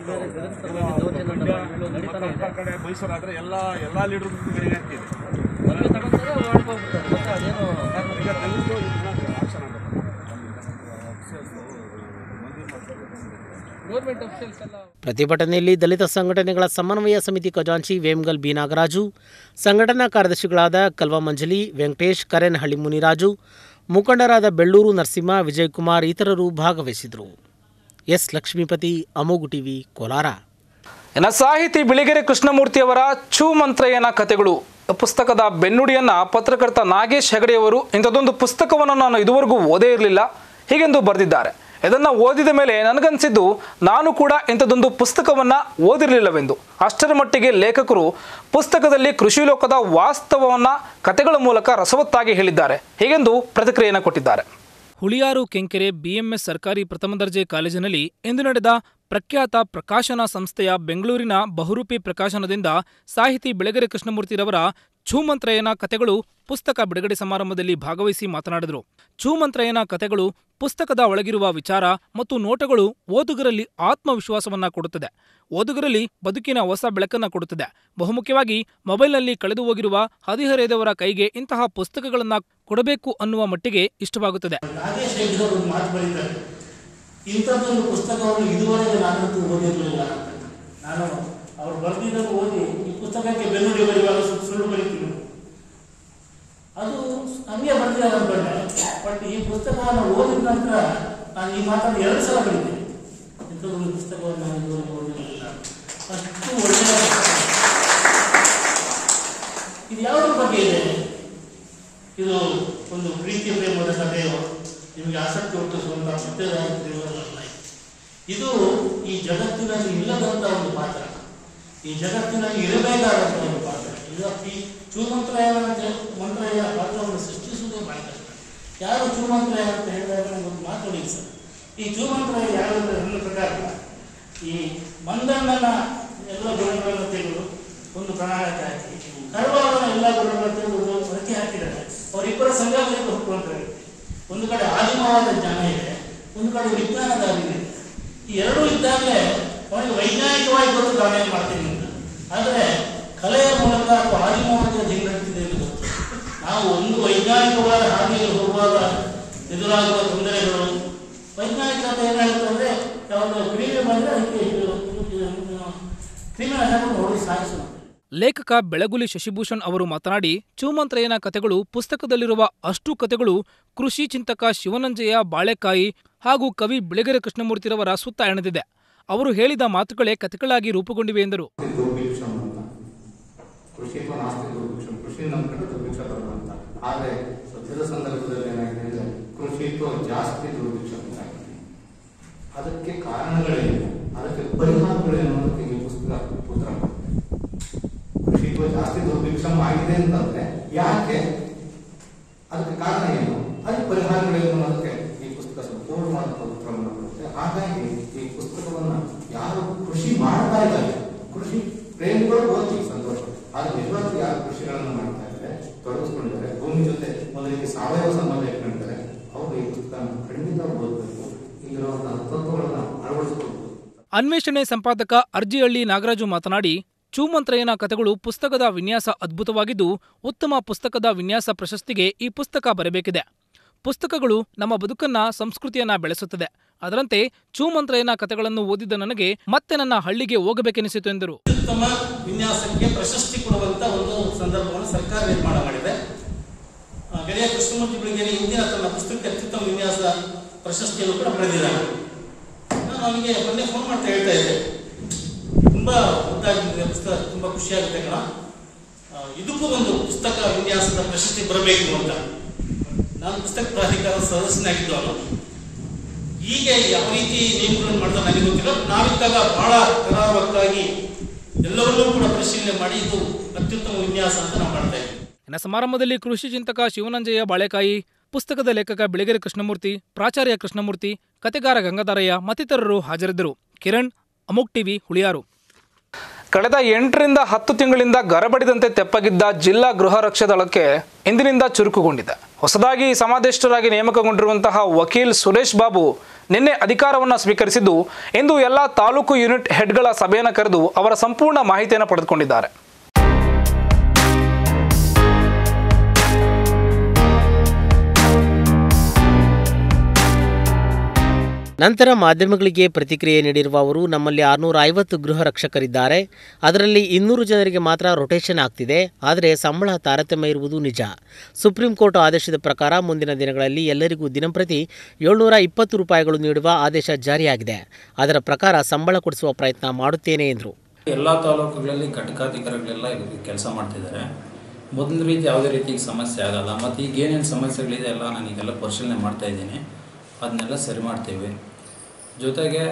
ಕಡೆ ಮೈಸೂರಾದ್ರೆ ಎಲ್ಲ ಎಲ್ಲ ಲೀಡರ್ ಗಣಿಗೆ ಹಾಕಿದೆ ಈಗ ದಲಿತರು ಇದನ್ನ ಆಕ್ಷನ್ ಗೌರ್ಮೆಂಟ್ ಅಫಿಷಿಯಲ್ಸ್ ಎಲ್ಲ ಪ್ರತಿಭಟನೆಯಲ್ಲಿ ದಲಿತ ಸಂಘಟನೆಗಳ ಸಮನ್ವಯ ಸಮಿತಿ ಖಜಾಂಚಿ ವೇಮಗಲ್ ಬಿ ನಾಗರಾಜು ಸಂಘಟನಾ ಕಾರ್ಯದರ್ಶಿಗಳಾದ ಕಲ್ವಾ ಮಂಜಲಿ ವೆಂಕಟೇಶ್ ಕರೇನಹಳ್ಳಿ ಮುನಿರಾಜು ಮುಖಂಡರಾದ ಬೆಳ್ಳೂರು ನರಸಿಂಹ ವಿಜಯಕುಮಾರ್ ಇತರರು ಭಾಗವಹಿಸಿದರು ಎಸ್ ಲಕ್ಷ್ಮೀಪತಿ ಅಮೋಗು ಟಿವಿ ಕೋಲಾರ ಇನ್ನು ಸಾಹಿತಿ ಬಿಳಿಗೆರೆ ಕೃಷ್ಣಮೂರ್ತಿಯವರ ಚೂ ಮಂತ್ರಯನ ಕಥೆಗಳು ಪುಸ್ತಕದ ಬೆನ್ನುಡಿಯನ್ನ ಪತ್ರಕರ್ತ ನಾಗೇಶ್ ಹೆಗಡೆಯವರು ಇಂಥದ್ದೊಂದು ಪುಸ್ತಕವನ್ನು ನಾನು ಇದುವರೆಗೂ ಓದೇ ಇರಲಿಲ್ಲ ಹೀಗೆಂದು ಬರೆದಿದ್ದಾರೆ ಇದನ್ನು ಓದಿದ ಮೇಲೆ ನನಗನ್ಸಿದ್ದು ನಾನು ಕೂಡ ಇಂಥದ್ದೊಂದು ಪುಸ್ತಕವನ್ನು ಓದಿರಲಿಲ್ಲವೆಂದು ಅಷ್ಟರ ಮಟ್ಟಿಗೆ ಲೇಖಕರು ಪುಸ್ತಕದಲ್ಲಿ ಕೃಷಿ ಲೋಕದ ವಾಸ್ತವವನ್ನು ಕಥೆಗಳ ಮೂಲಕ ರಸವತ್ತಾಗಿ ಹೇಳಿದ್ದಾರೆ ಹೀಗೆಂದು ಪ್ರತಿಕ್ರಿಯೆಯನ್ನು ಕೊಟ್ಟಿದ್ದಾರೆ ಹುಳಿಯಾರು ಕೆಂಕೆರೆ ಬಿಎಂಎಸ್ ಸರ್ಕಾರಿ ಪ್ರಥಮ ದರ್ಜೆ ಕಾಲೇಜಿನಲ್ಲಿ ಇಂದು ನಡೆದ ಪ್ರಖ್ಯಾತ ಪ್ರಕಾಶನ ಸಂಸ್ಥೆಯ ಬೆಂಗಳೂರಿನ ಬಹುರೂಪಿ ಪ್ರಕಾಶನದಿಂದ ಸಾಹಿತಿ ಬೆಳಗೆರೆ ಕೃಷ್ಣಮೂರ್ತಿರವರ ಛೂಮಂತ್ರಯನ ಕಥೆಗಳು ಪುಸ್ತಕ ಬಿಡುಗಡೆ ಸಮಾರಂಭದಲ್ಲಿ ಭಾಗವಹಿಸಿ ಮಾತನಾಡಿದರು ಛೂಮಂತ್ರಯನ ಕಥೆಗಳು ಪುಸ್ತಕದ ಒಳಗಿರುವ ವಿಚಾರ ಮತ್ತು ನೋಟಗಳು ಓದುಗರಲ್ಲಿ ಆತ್ಮವಿಶ್ವಾಸವನ್ನ ಕೊಡುತ್ತದೆ ಓದುಗರಲ್ಲಿ ಬದುಕಿನ ಹೊಸ ಬೆಳಕನ್ನ ಕೊಡುತ್ತದೆ ಬಹುಮುಖ್ಯವಾಗಿ ಮೊಬೈಲ್ನಲ್ಲಿ ಕಳೆದು ಹೋಗಿರುವ ಹದಿಹರೆಯದವರ ಕೈಗೆ ಇಂತಹ ಪುಸ್ತಕಗಳನ್ನ ಕೊಡಬೇಕು ಅನ್ನುವ ಮಟ್ಟಿಗೆ ಇಷ್ಟವಾಗುತ್ತದೆ ನಾಗೇಶ್ ಹೆಗ್ಡೆ ಅವರು ಒಂದು ಮಾತು ಬರೀತಾರೆ ಇಂಥದ್ದೊಂದು ಪುಸ್ತಕವನ್ನು ಇದುವರೆಗೆ ನಾನಂತೂ ಓದಿರಲಿಲ್ಲ ಅಂತ ನಾನು ಅವ್ರು ಬರೆದಿದ್ದನ್ನು ಓದಿ ಈ ಪುಸ್ತಕಕ್ಕೆ ಬೆನ್ನುಡಿ ಬರೆಯುವಾಗ ಸುಳ್ಳು ಸುಳ್ಳು ಬರೀತೀನಿ ಅದು ಹಂಗೆ ಬರೆದಿದ್ದಾರೆ ಅನ್ಕೊಂಡೆ ಬಟ್ ಈ ಪುಸ್ತಕವನ್ನು ಓದಿದ ನಂತರ ನಾನು ಈ ಮಾತನ್ನು ಎರಡು ಸಲ ಬರೀತೀನಿ ಇಂಥದ್ದೊಂದು ಪುಸ್ತಕವನ್ನು ನಾನು ಇದುವರೆಗೆ ಓದಿರಲಿಲ್ಲ ಅಷ್ಟು ಒಳ್ಳೆಯ ಇದು ಯಾವುದ್ರ ಬಗ್ಗೆ ಇದೆ ಇದು ಒಂದು ಪ್ರೀತಿ ಪ್ರೇಮದ ಕಥೆಯೋ ನಿಮಗೆ ಆಸಕ್ತಿ ಹುಟ್ಟಿಸುವಂತಹ ಸತ್ಯದ ದೇವರಲ್ಲ ಇದು ಈ ಜಗತ್ತಿನಲ್ಲಿ ಇಲ್ಲದಂತ ಒಂದು ಪಾತ್ರ ಈ ಜಗತ್ತಿನಲ್ಲಿ ಇರಬೇಕಾದಂತ ಒಂದು ಪಾತ್ರ ಇದು ಈ ಚೂಮಂತ್ರಯನ ಅಂತ ಮಂತ್ರಯ ಪಾತ್ರವನ್ನು ಸೃಷ್ಟಿಸುವುದೇ ಬಹಳ ಕಷ್ಟ ಯಾರು ಚೂಮಂತ್ರಯ ಅಂತ ಹೇಳಿದಾಗ ಒಂದು ಮಾತು ನೋಡಿ ಸರ್ ಈ ಚೂಮಂತ್ರಯ ಯಾರು ಅಂದ್ರೆ ನನ್ನ ಪ್ರಕಾರ ಈ ಮಂದಣ್ಣನ ಎಲ್ಲ ಗುಣಗಳನ್ನು ತೆಗೆದು ಒಂದು ಪ್ರಣಾಳಕ ಹಾಕಿ ಕರುವಾರನ ಎಲ್ಲ ಗುಣಗಳನ್ನು ತೆಗೆದು ಒಂದು ಪ್ರತಿ ಹಾಕಿದ್ದಾರೆ ಅವರಿಬ್ಬರ ಸಂಘಗಳಿಗೆ ಹುಟ್ಟುವಂತ ವ್ಯಕ್ತಿ ಒಂದು ಕಡೆ ಆದಿಮವಾದ ಜ್ಞಾನ ಇದೆ ಒಂದು ಕಡೆ ವಿಜ್ಞಾನದ ಅರಿವಿದೆ ಈ ಎರಡೂ ಇದ್ದಾಗಲೇ ಅವನಿಗೆ ವೈಜ್ಞಾನಿಕವಾಗಿ ಗೊತ್ತು ತಾನೇನು ಮಾಡ್ತೀನಿ ಅಂತ ಆದರೆ ಕಲೆಯ ಮೂಲಕ ಅಥವಾ ಆದಿಮವಾಗಿ ಅದು ಹೆಂಗೆ ನಡೀತಿದೆ ಅಂತ ಗೊತ್ತು ನಾವು ಒಂದು ವೈಜ್ಞಾನಿಕವಾದ ಹಾದಿಯಲ್ಲಿ ಹೋಗುವಾಗ ಎದುರಾಗುವ ತೊಂದರೆಗಳು ವೈಜ್ಞಾನಿಕತೆ ಏನು ಹೇಳುತ್ತೆ ಅಂದರೆ ಯಾವುದು ಕ್ರಿಮಿ ಬಂದರೆ ಅದಕ್ಕೆ ಇದು ಕ್ರಿಮಿನಾಶಕ ಹೊಡೆದು ಸಾಯಿಸೋಣ ಲೇಖಕ ಬೆಳಗುಲಿ ಶಶಿಭೂಷಣ್ ಅವರು ಮಾತನಾಡಿ ಚೂಮಂತ್ರಯ್ಯನ ಕಥೆಗಳು ಪುಸ್ತಕದಲ್ಲಿರುವ ಅಷ್ಟು ಕಥೆಗಳು ಕೃಷಿ ಚಿಂತಕ ಶಿವನಂಜಯ್ಯ ಬಾಳೆಕಾಯಿ ಹಾಗೂ ಕವಿ ಬಿಳೆಗೆರೆ ಕೃಷ್ಣಮೂರ್ತಿರವರ ಸುತ್ತ ಎಣೆದಿದೆ ಅವರು ಹೇಳಿದ ಮಾತುಗಳೇ ಕಥೆಗಳಾಗಿ ರೂಪುಗೊಂಡಿವೆ ಎಂದರು ದುರ್ಭಿಕ್ಷಂ ಅಂತ ಕೃಷಿತ್ವ ನಾಸ್ತಿ ದುರ್ಭಿಕ್ಷಂ ಕೃಷಿ ನಮ್ಮ ಕಡೆ ದುರ್ಭಿಕ್ಷ ಬರುವಂತ ಆದ್ರೆ ಸದ್ಯದ ಸಂದರ್ಭದಲ್ಲಿ ಏನಾಗಿದೆ ಅಂದ್ರೆ ಕೃಷಿತ್ವ ಜಾಸ್ತಿ ದುರ್ಭಿಕ್ಷ ಉಂಟಾಗಿದೆ ಅದಕ್ಕೆ ಕಾರಣಗಳೇನು ಅದಕ್ಕೆ ಪರಿಹಾರಗಳೇನು ಅನ್ನೋದಕ್ಕೆ ಈ ಪುಸ್ತಕ ಉತ್ತರ ಕೊಡುತ್ತೆ ಕೃಷಿತ್ವ ಜಾಸ್ತಿ ದುರ್ಭಿಕ್ಷಂ ಆಗಿದೆ ಅಂತಂದ್ರೆ ಯಾಕೆ ಅದಕ್ಕೆ ಕಾರಣ ಏನು ಅದಕ್ಕೆ ಪರಿಹಾರಗಳೇನು ಅನ್ನೋದಕ್ಕೆ ಈ ಪುಸ್ತಕ ಸಂಪೂರ್ಣವಾದ ಉತ್ತರವನ್ನು ಕೊಡುತ್ತೆ ಹಾಗಾಗಿ ಈ ಪುಸ್ತಕವನ್ನ ಯಾರು ಕೃಷಿ ಮಾಡ್ತಾ ಇದ್ದಾರೆ ಕೃಷಿ ಪ್ರೇಮಿಗಳು ಓದಿ ಸಂತೋಷ ಆದ್ರೆ ನಿಜವಾಗ್ಲೂ ಯಾರು ಕೃಷಿಗಳನ್ನು ಮಾಡ್ತಾ ಇದ್ದಾರೆ ತೊಡಗಿಸ್ಕೊಂಡಿದ್ದಾರೆ ಭೂಮಿ ಜೊತೆ ಒಂದು ರೀತಿ ಸಾವಯವ ಸಂಬಂಧ ಇಟ್ಕೊಂಡಿದ್ದಾರೆ ಅವರು ಈ ಪುಸ್ತಕ ಖಂಡಿತ ಓದಬೇಕು ಇಲ್ಲಿರುವಂತಹ ತತ್ವಗಳನ್ನ ಅಳವಡಿಸಿಕೊಳ್ಬೇಕು ಅನ್ವೇಷಣೆ ಸಂಪಾದಕ ಅರ್ಜಿಹಳ್ಳಿ ನಾಗರಾಜು ಮಾತನಾಡಿ ಚೂಮಂತ್ರಯ್ಯನ ಕಥೆಗಳು ಪುಸ್ತಕದ ವಿನ್ಯಾಸ ಅದ್ಭುತವಾಗಿದ್ದು ಉತ್ತಮ ಪುಸ್ತಕದ ವಿನ್ಯಾಸ ಪ್ರಶಸ್ತಿಗೆ ಈ ಪುಸ್ತಕ ಬರಬೇಕಿದೆ ಪುಸ್ತಕಗಳು ನಮ್ಮ ಬದುಕನ್ನ ಸಂಸ್ಕೃತಿಯನ್ನ ಬೆಳೆಸುತ್ತದೆ ಅದರಂತೆ ಚೂಮಂತ್ರಯ್ಯನ ಕಥೆಗಳನ್ನು ಓದಿದ ನನಗೆ ಮತ್ತೆ ನನ್ನ ಹಳ್ಳಿಗೆ ಹೋಗಬೇಕೆನಿಸಿತು ಎಂದರು ಉತ್ತಮ ವಿನ್ಯಾಸಕ್ಕೆ ಪ್ರಶಸ್ತಿ ಕೊಡುವಂತ ಒಂದು ಸಂದರ್ಭವನ್ನು ಸರ್ಕಾರ ನಿರ್ಮಾಣ ಮಾಡಿದೆ ಆ, ಗೆಳೆಯ ಕೃಷ್ಣಮೂರ್ತಿ ಬೆಳಗೆರೆ ಇಂದಿನ ತನ್ನ ಪುಸ್ತಕಕ್ಕೆ ಅತ್ಯುತ್ತಮ ವಿನ್ಯಾಸ ಪ್ರಶಸ್ತಿಯನ್ನು ಕೂಡ ಪಡೆದಿದ್ದಾನೆ ನಾನು ಅವನಿಗೆ ಮೊನ್ನೆ ಫೋನ್ ಮಾಡ್ತಾ ಹೇಳ್ತಾ ಇದ್ದೆ ತುಂಬಾ ಮುದ್ದಾಗಿದೆ ಪುಸ್ತಕ ತುಂಬಾ ಖುಷಿಯಾಗುತ್ತೆ ಕಣ ಆ, ಇದಕ್ಕೂ ಒಂದು ಪುಸ್ತಕ ವಿನ್ಯಾಸದ ಪ್ರಶಸ್ತಿ ಬರಬೇಕು ಅಂತ ನಾನು ಪುಸ್ತಕ ಪ್ರಾಧಿಕಾರದ ಸದಸ್ಯನಾಗಿದ್ದು ಅವನು ಈಗ ಯಾವ ರೀತಿ ನೇಮಗಳನ್ನು ಮಾಡಿದ ನನಗೆ ಗೊತ್ತಿಲ್ಲ ನಾವಿದ್ದಾಗ ಬಹಳ ಕರಾರುವಕ್ಕಾಗಿ ಎಲ್ಲವನ್ನೂ ಕೂಡ ಪರಿಶೀಲನೆ ಮಾಡಿ ಇದು ಅತ್ಯುತ್ತಮ ವಿನ್ಯಾಸ ಅಂತ ನಾವು ಮಾಡ್ತಾ ಇದ್ದೀವಿ ಇನ್ನ ಸಮಾರಂಭದಲ್ಲಿ ಕೃಷಿ ಚಿಂತಕ ಶಿವನಂಜಯ್ಯ ಬಾಳೆಕಾಯಿ ಪುಸ್ತಕದ ಲೇಖಕ ಬಿಳೆಗೆರೆ ಕೃಷ್ಣಮೂರ್ತಿ ಪ್ರಾಚಾರ್ಯ ಕೃಷ್ಣಮೂರ್ತಿ ಕತೆಗಾರ ಗಂಗಾಧರಯ್ಯ ಮತ್ತಿತರರು ಹಾಜರಿದ್ದರು ಕಿರಣ್ ಅಮೋಕ್ ಟಿವಿ ಹುಳಿಯಾರು ಕಳೆದ ಎಂಟರಿಂದ ಹತ್ತು ತಿಂಗಳಿಂದ ಗರಬಡಿದಂತೆ ತೆಪ್ಪಗಿದ್ದ ಜಿಲ್ಲಾ ಗೃಹ ರಕ್ಷಾ ದಳಕ್ಕೆ ಇಂದಿನಿಂದ ಚುರುಕುಗೊಂಡಿದೆ ಹೊಸದಾಗಿ ಸಮಾದೇಷ್ಟರಾಗಿ ನೇಮಕಗೊಂಡಿರುವಂತಹ ವಕೀಲ್ ಸುರೇಶ್ ಬಾಬು ನಿನ್ನೆ ಅಧಿಕಾರವನ್ನು ಸ್ವೀಕರಿಸಿದ್ದು ಇಂದು ಎಲ್ಲ ತಾಲೂಕು ಯೂನಿಟ್ ಹೆಡ್ಗಳ ಸಭೆಯನ್ನು ಕರೆದು ಅವರ ಸಂಪೂರ್ಣ ಮಾಹಿತಿಯನ್ನು ಪಡೆದುಕೊಂಡಿದ್ದಾರೆ ನಂತರ ಮಾಧ್ಯಮಗಳಿಗೆ ಪ್ರತಿಕ್ರಿಯೆ ನೀಡಿರುವ ಅವರು ನಮ್ಮಲ್ಲಿ ಆರುನೂರ ಐವತ್ತು ಗೃಹ ರಕ್ಷಕರಿದ್ದಾರೆ ಅದರಲ್ಲಿ ಇನ್ನೂರು ಜನರಿಗೆ ಮಾತ್ರ ರೊಟೇಷನ್ ಆಗ್ತಿದೆ ಆದರೆ ಸಂಬಳ ತಾರತಮ್ಯ ಇರುವುದು ನಿಜ ಸುಪ್ರೀಂ ಕೋರ್ಟ್ ಆದೇಶದ ಪ್ರಕಾರ ಮುಂದಿನ ದಿನಗಳಲ್ಲಿ ಎಲ್ಲರಿಗೂ ದಿನಂಪ್ರತಿ ಏಳ್ನೂರ ಇಪ್ಪತ್ತು ರೂಪಾಯಿಗಳು ನೀಡುವ ಆದೇಶ ಜಾರಿಯಾಗಿದೆ ಅದರ ಪ್ರಕಾರ ಸಂಬಳ ಕೊಡಿಸುವ ಪ್ರಯತ್ನ ಮಾಡುತ್ತೇನೆ ಎಂದರು ಎಲ್ಲ ತಾಲೂಕುಗಳಲ್ಲಿ ಘಟಕಾಧಿಕಾರಿಗಳೆಲ್ಲ ಕೆಲಸ ಮಾಡ್ತಿದ್ದಾರೆ ಮೊದಲಿನ ರೀತಿ ಯಾವುದೇ ರೀತಿ ಈಗ ಸಮಸ್ಯೆ ಆಗಲ್ಲ ಮತ್ತು ಈಗ ಏನೇನು ಸಮಸ್ಯೆಗಳಿದೆ ಎಲ್ಲ ನಾನು ಈಗೆಲ್ಲ ಪರಿಶೀಲನೆ ಮಾಡ್ತಾ ಇದ್ದೀನಿ ಅದನ್ನೆಲ್ಲ ಸರಿ ಮಾಡ್ತೀವಿ ಜೊತೆಗೆ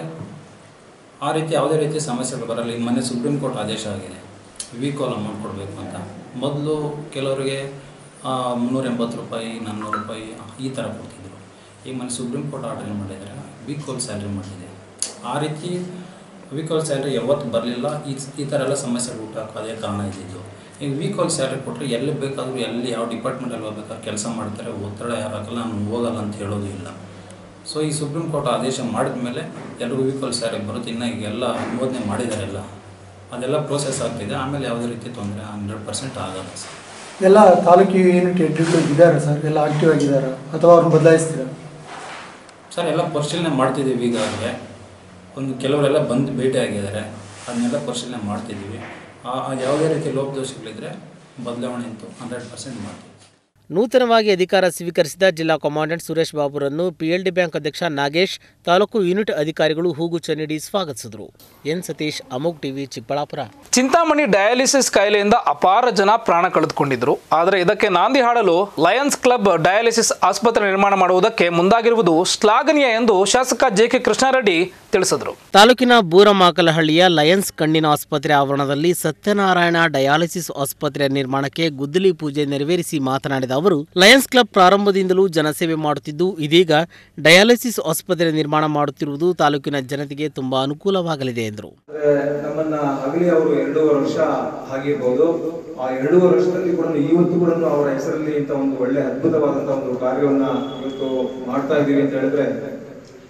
ಆ ರೀತಿ ಯಾವುದೇ ರೀತಿ ಸಮಸ್ಯೆಗಳು ಬರಲ್ಲ ಈಗ ಮೊನ್ನೆ ಸುಪ್ರೀಂ ಕೋರ್ಟ್ ಆದೇಶ ಆಗಿದೆ ವೀಕಾಲ್ ಅಮೌಂಟ್ ಕೊಡಬೇಕು ಅಂತ ಮೊದಲು ಕೆಲವರಿಗೆ ಆ, ಮುನ್ನೂರ ಎಂಬತ್ತು ರೂಪಾಯಿ ನಾನ್ನೂರು ರೂಪಾಯಿ ಈ ಥರ ಕೊಡ್ತಿದ್ರು ಈಗ ಮೊನ್ನೆ ಸುಪ್ರೀಂ ಕೋರ್ಟ್ ಆರ್ಡರ್ ಮಾಡಿದರೆ ವೀಕಾಲ್ ಸ್ಯಾಲ್ರಿ ಮಾಡಿದೆ ಆ ರೀತಿ ವೀಕಾಲ್ ಸ್ಯಾಲ್ರಿ ಯಾವತ್ತು ಬರಲಿಲ್ಲ ಈ ಈ ಥರ ಎಲ್ಲ ಸಮಸ್ಯೆಗಳು ಹುಟ್ಟಕ್ಕೆ ಅದೇ ಕಾರಣ ಇದ್ದಿದ್ದು ಈಗ ವೀಕಾಲ್ ಸ್ಯಾಲ್ರಿ ಕೊಟ್ಟರೆ ಎಲ್ಲಿ ಬೇಕಾದರೂ ಎಲ್ಲಿ ಯಾವ ಡಿಪಾರ್ಟ್ಮೆಂಟಲ್ಲಿ ಹೋಗ್ಬೇಕಾದ್ರೆ ಕೆಲಸ ಮಾಡ್ತಾರೆ ಒತ್ತಡ ಯಾರು ಹಾಕಲ್ಲ ನಾನು ಹೋಗಲ್ಲ ಅಂತ ಹೇಳೋದು ಇಲ್ಲ ಸೊ ಈ ಸುಪ್ರೀಂ ಕೋರ್ಟ್ ಆದೇಶ ಮಾಡಿದ ಮೇಲೆ ಎಲ್ರಿಗೂ ವೀಕಾಲ್ ಸ್ಯಾಲ್ರಿ ಬರುತ್ತೆ ಇನ್ನು ಈಗ ಎಲ್ಲ ಅನುಮೋದನೆ ಮಾಡಿದ್ದಾರೆ ಎಲ್ಲ ಅದೆಲ್ಲ ಪ್ರೋಸೆಸ್ ಆಗ್ತಿದೆ ಆಮೇಲೆ ಯಾವುದೇ ರೀತಿ ತೊಂದರೆ ಹಂಡ್ರೆಡ್ ಪರ್ಸೆಂಟ್ ಆಗಲ್ಲ ಸರ್ ಎಲ್ಲ ತಾಲೂಕು ಯೂನಿಟ್ ಹೆಡ್ಗಳು ಇದ್ದಾರೆ ಸರ್ ಎಲ್ಲ ಆಕ್ಟಿವ್ ಆಗಿದ್ದಾರೆ ಅಥವಾ ಅವ್ರನ್ನ ಬದಲಾಯಿಸ್ತೀರಾ ಸರ್ ಎಲ್ಲ ಪರಿಶೀಲನೆ ಮಾಡ್ತಿದ್ದೀವಿ ಈಗಾಗಲೇ ಒಂದು ಕೆಲವರೆಲ್ಲ ಬಂದು ಭೇಟಿ ಆಗಿದ್ದಾರೆ ಅದನ್ನೆಲ್ಲ ಪರಿಶೀಲನೆ ಮಾಡ್ತಿದ್ದೀವಿ ಆ- ಆ ಯಾವುದೇ ರೀತಿ ಲೋಪದೋಷಗಳಿದ್ರೆ ಬದಲಾವಣೆ ಅಂತೂ ಹಂಡ್ರೆಡ್ ಪರ್ಸೆಂಟ್ ಮಾಡ್ತೀವಿ ನೂತನವಾಗಿ ಅಧಿಕಾರ ಸ್ವೀಕರಿಸಿದ ಜಿಲ್ಲಾ ಕಮಾಂಡೆಂಟ್ ಸುರೇಶ್ ಬಾಬುರನ್ನು ಪಿಎಲ್ಡಿ ಬ್ಯಾಂಕ್ ಅಧ್ಯಕ್ಷ ನಾಗೇಶ್ ತಾಲೂಕು ಯೂನಿಟ್ ಅಧಿಕಾರಿಗಳು ಹೂಗುಚ್ಛ ನೀಡಿ ಸ್ವಾಗತಿಸಿದರು ಎನ್ ಸತೀಶ್ ಅಮೋಕ್ ಟಿವಿ ಚಿಕ್ಕಬಳ್ಳಾಪುರ ಚಿಂತಾಮಣಿ ಡಯಾಲಿಸಿಸ್ ಕಾಯಿಲೆಯಿಂದ ಅಪಾರ ಜನ ಪ್ರಾಣ ಕಳೆದುಕೊಂಡಿದ್ರು ಆದರೆ ಇದಕ್ಕೆ ನಾಂದಿ ಹಾಡಲು ಲಯನ್ಸ್ ಕ್ಲಬ್ ಡಯಾಲಿಸಿಸ್ ಆಸ್ಪತ್ರೆ ನಿರ್ಮಾಣ ಮಾಡುವುದಕ್ಕೆ ಮುಂದಾಗಿರುವುದು ಶ್ಲಾಘನೀಯ ಎಂದು ಶಾಸಕ ಜೆ ಕೆ ಕೃಷ್ಣಾರೆಡ್ಡಿ ತಿಳಿಸಿದರು ತಾಲೂಕಿನ ಬೂರಮಾಕಲಹಳ್ಳಿಯ ಲಯನ್ಸ್ ಕಣ್ಣಿನ ಆಸ್ಪತ್ರೆ ಆವರಣದಲ್ಲಿ ಸತ್ಯನಾರಾಯಣ ಡಯಾಲಿಸಿಸ್ ಆಸ್ಪತ್ರೆ ನಿರ್ಮಾಣಕ್ಕೆ ಗುದ್ದಲಿ ಪೂಜೆ ನೆರವೇರಿಸಿ ಮಾತನಾಡಿದ ಅವರು ಲಯನ್ಸ್ ಕ್ಲಬ್ ಪ್ರಾರಂಭದಿಂದಲೂ ಜನಸೇವೆ ಮಾಡುತ್ತಿದ್ದು ಇದೀಗ ಡಯಾಲಿಸಿಸ್ ಆಸ್ಪತ್ರೆ ನಿರ್ಮಾಣ ಮಾಡುತ್ತಿರುವುದು ತಾಲೂಕಿನ ಜನತೆಗೆ ತುಂಬಾ ಅನುಕೂಲವಾಗಲಿದೆ ಎಂದರು ನಮ್ಮನ್ನ ಅಗಲಿ ಅವರು ಎರಡೂವರೆ ವರ್ಷ ಆಗಿರ್ಬೋದು ಆ ಎರಡೂವರೆ ವರ್ಷದಲ್ಲಿ ಕೂಡ ಇವತ್ತು ಕೂಡ ಅವರ ಹೆಸರಲ್ಲಿ ಇಂಥ ಒಂದು ಒಳ್ಳೆ ಅದ್ಭುತವಾದಂತಹ ಒಂದು ಕಾರ್ಯವನ್ನ ಇವತ್ತು ಮಾಡ್ತಾ ಇದ್ದೀವಿ ಅಂತ ಹೇಳಿದ್ರೆ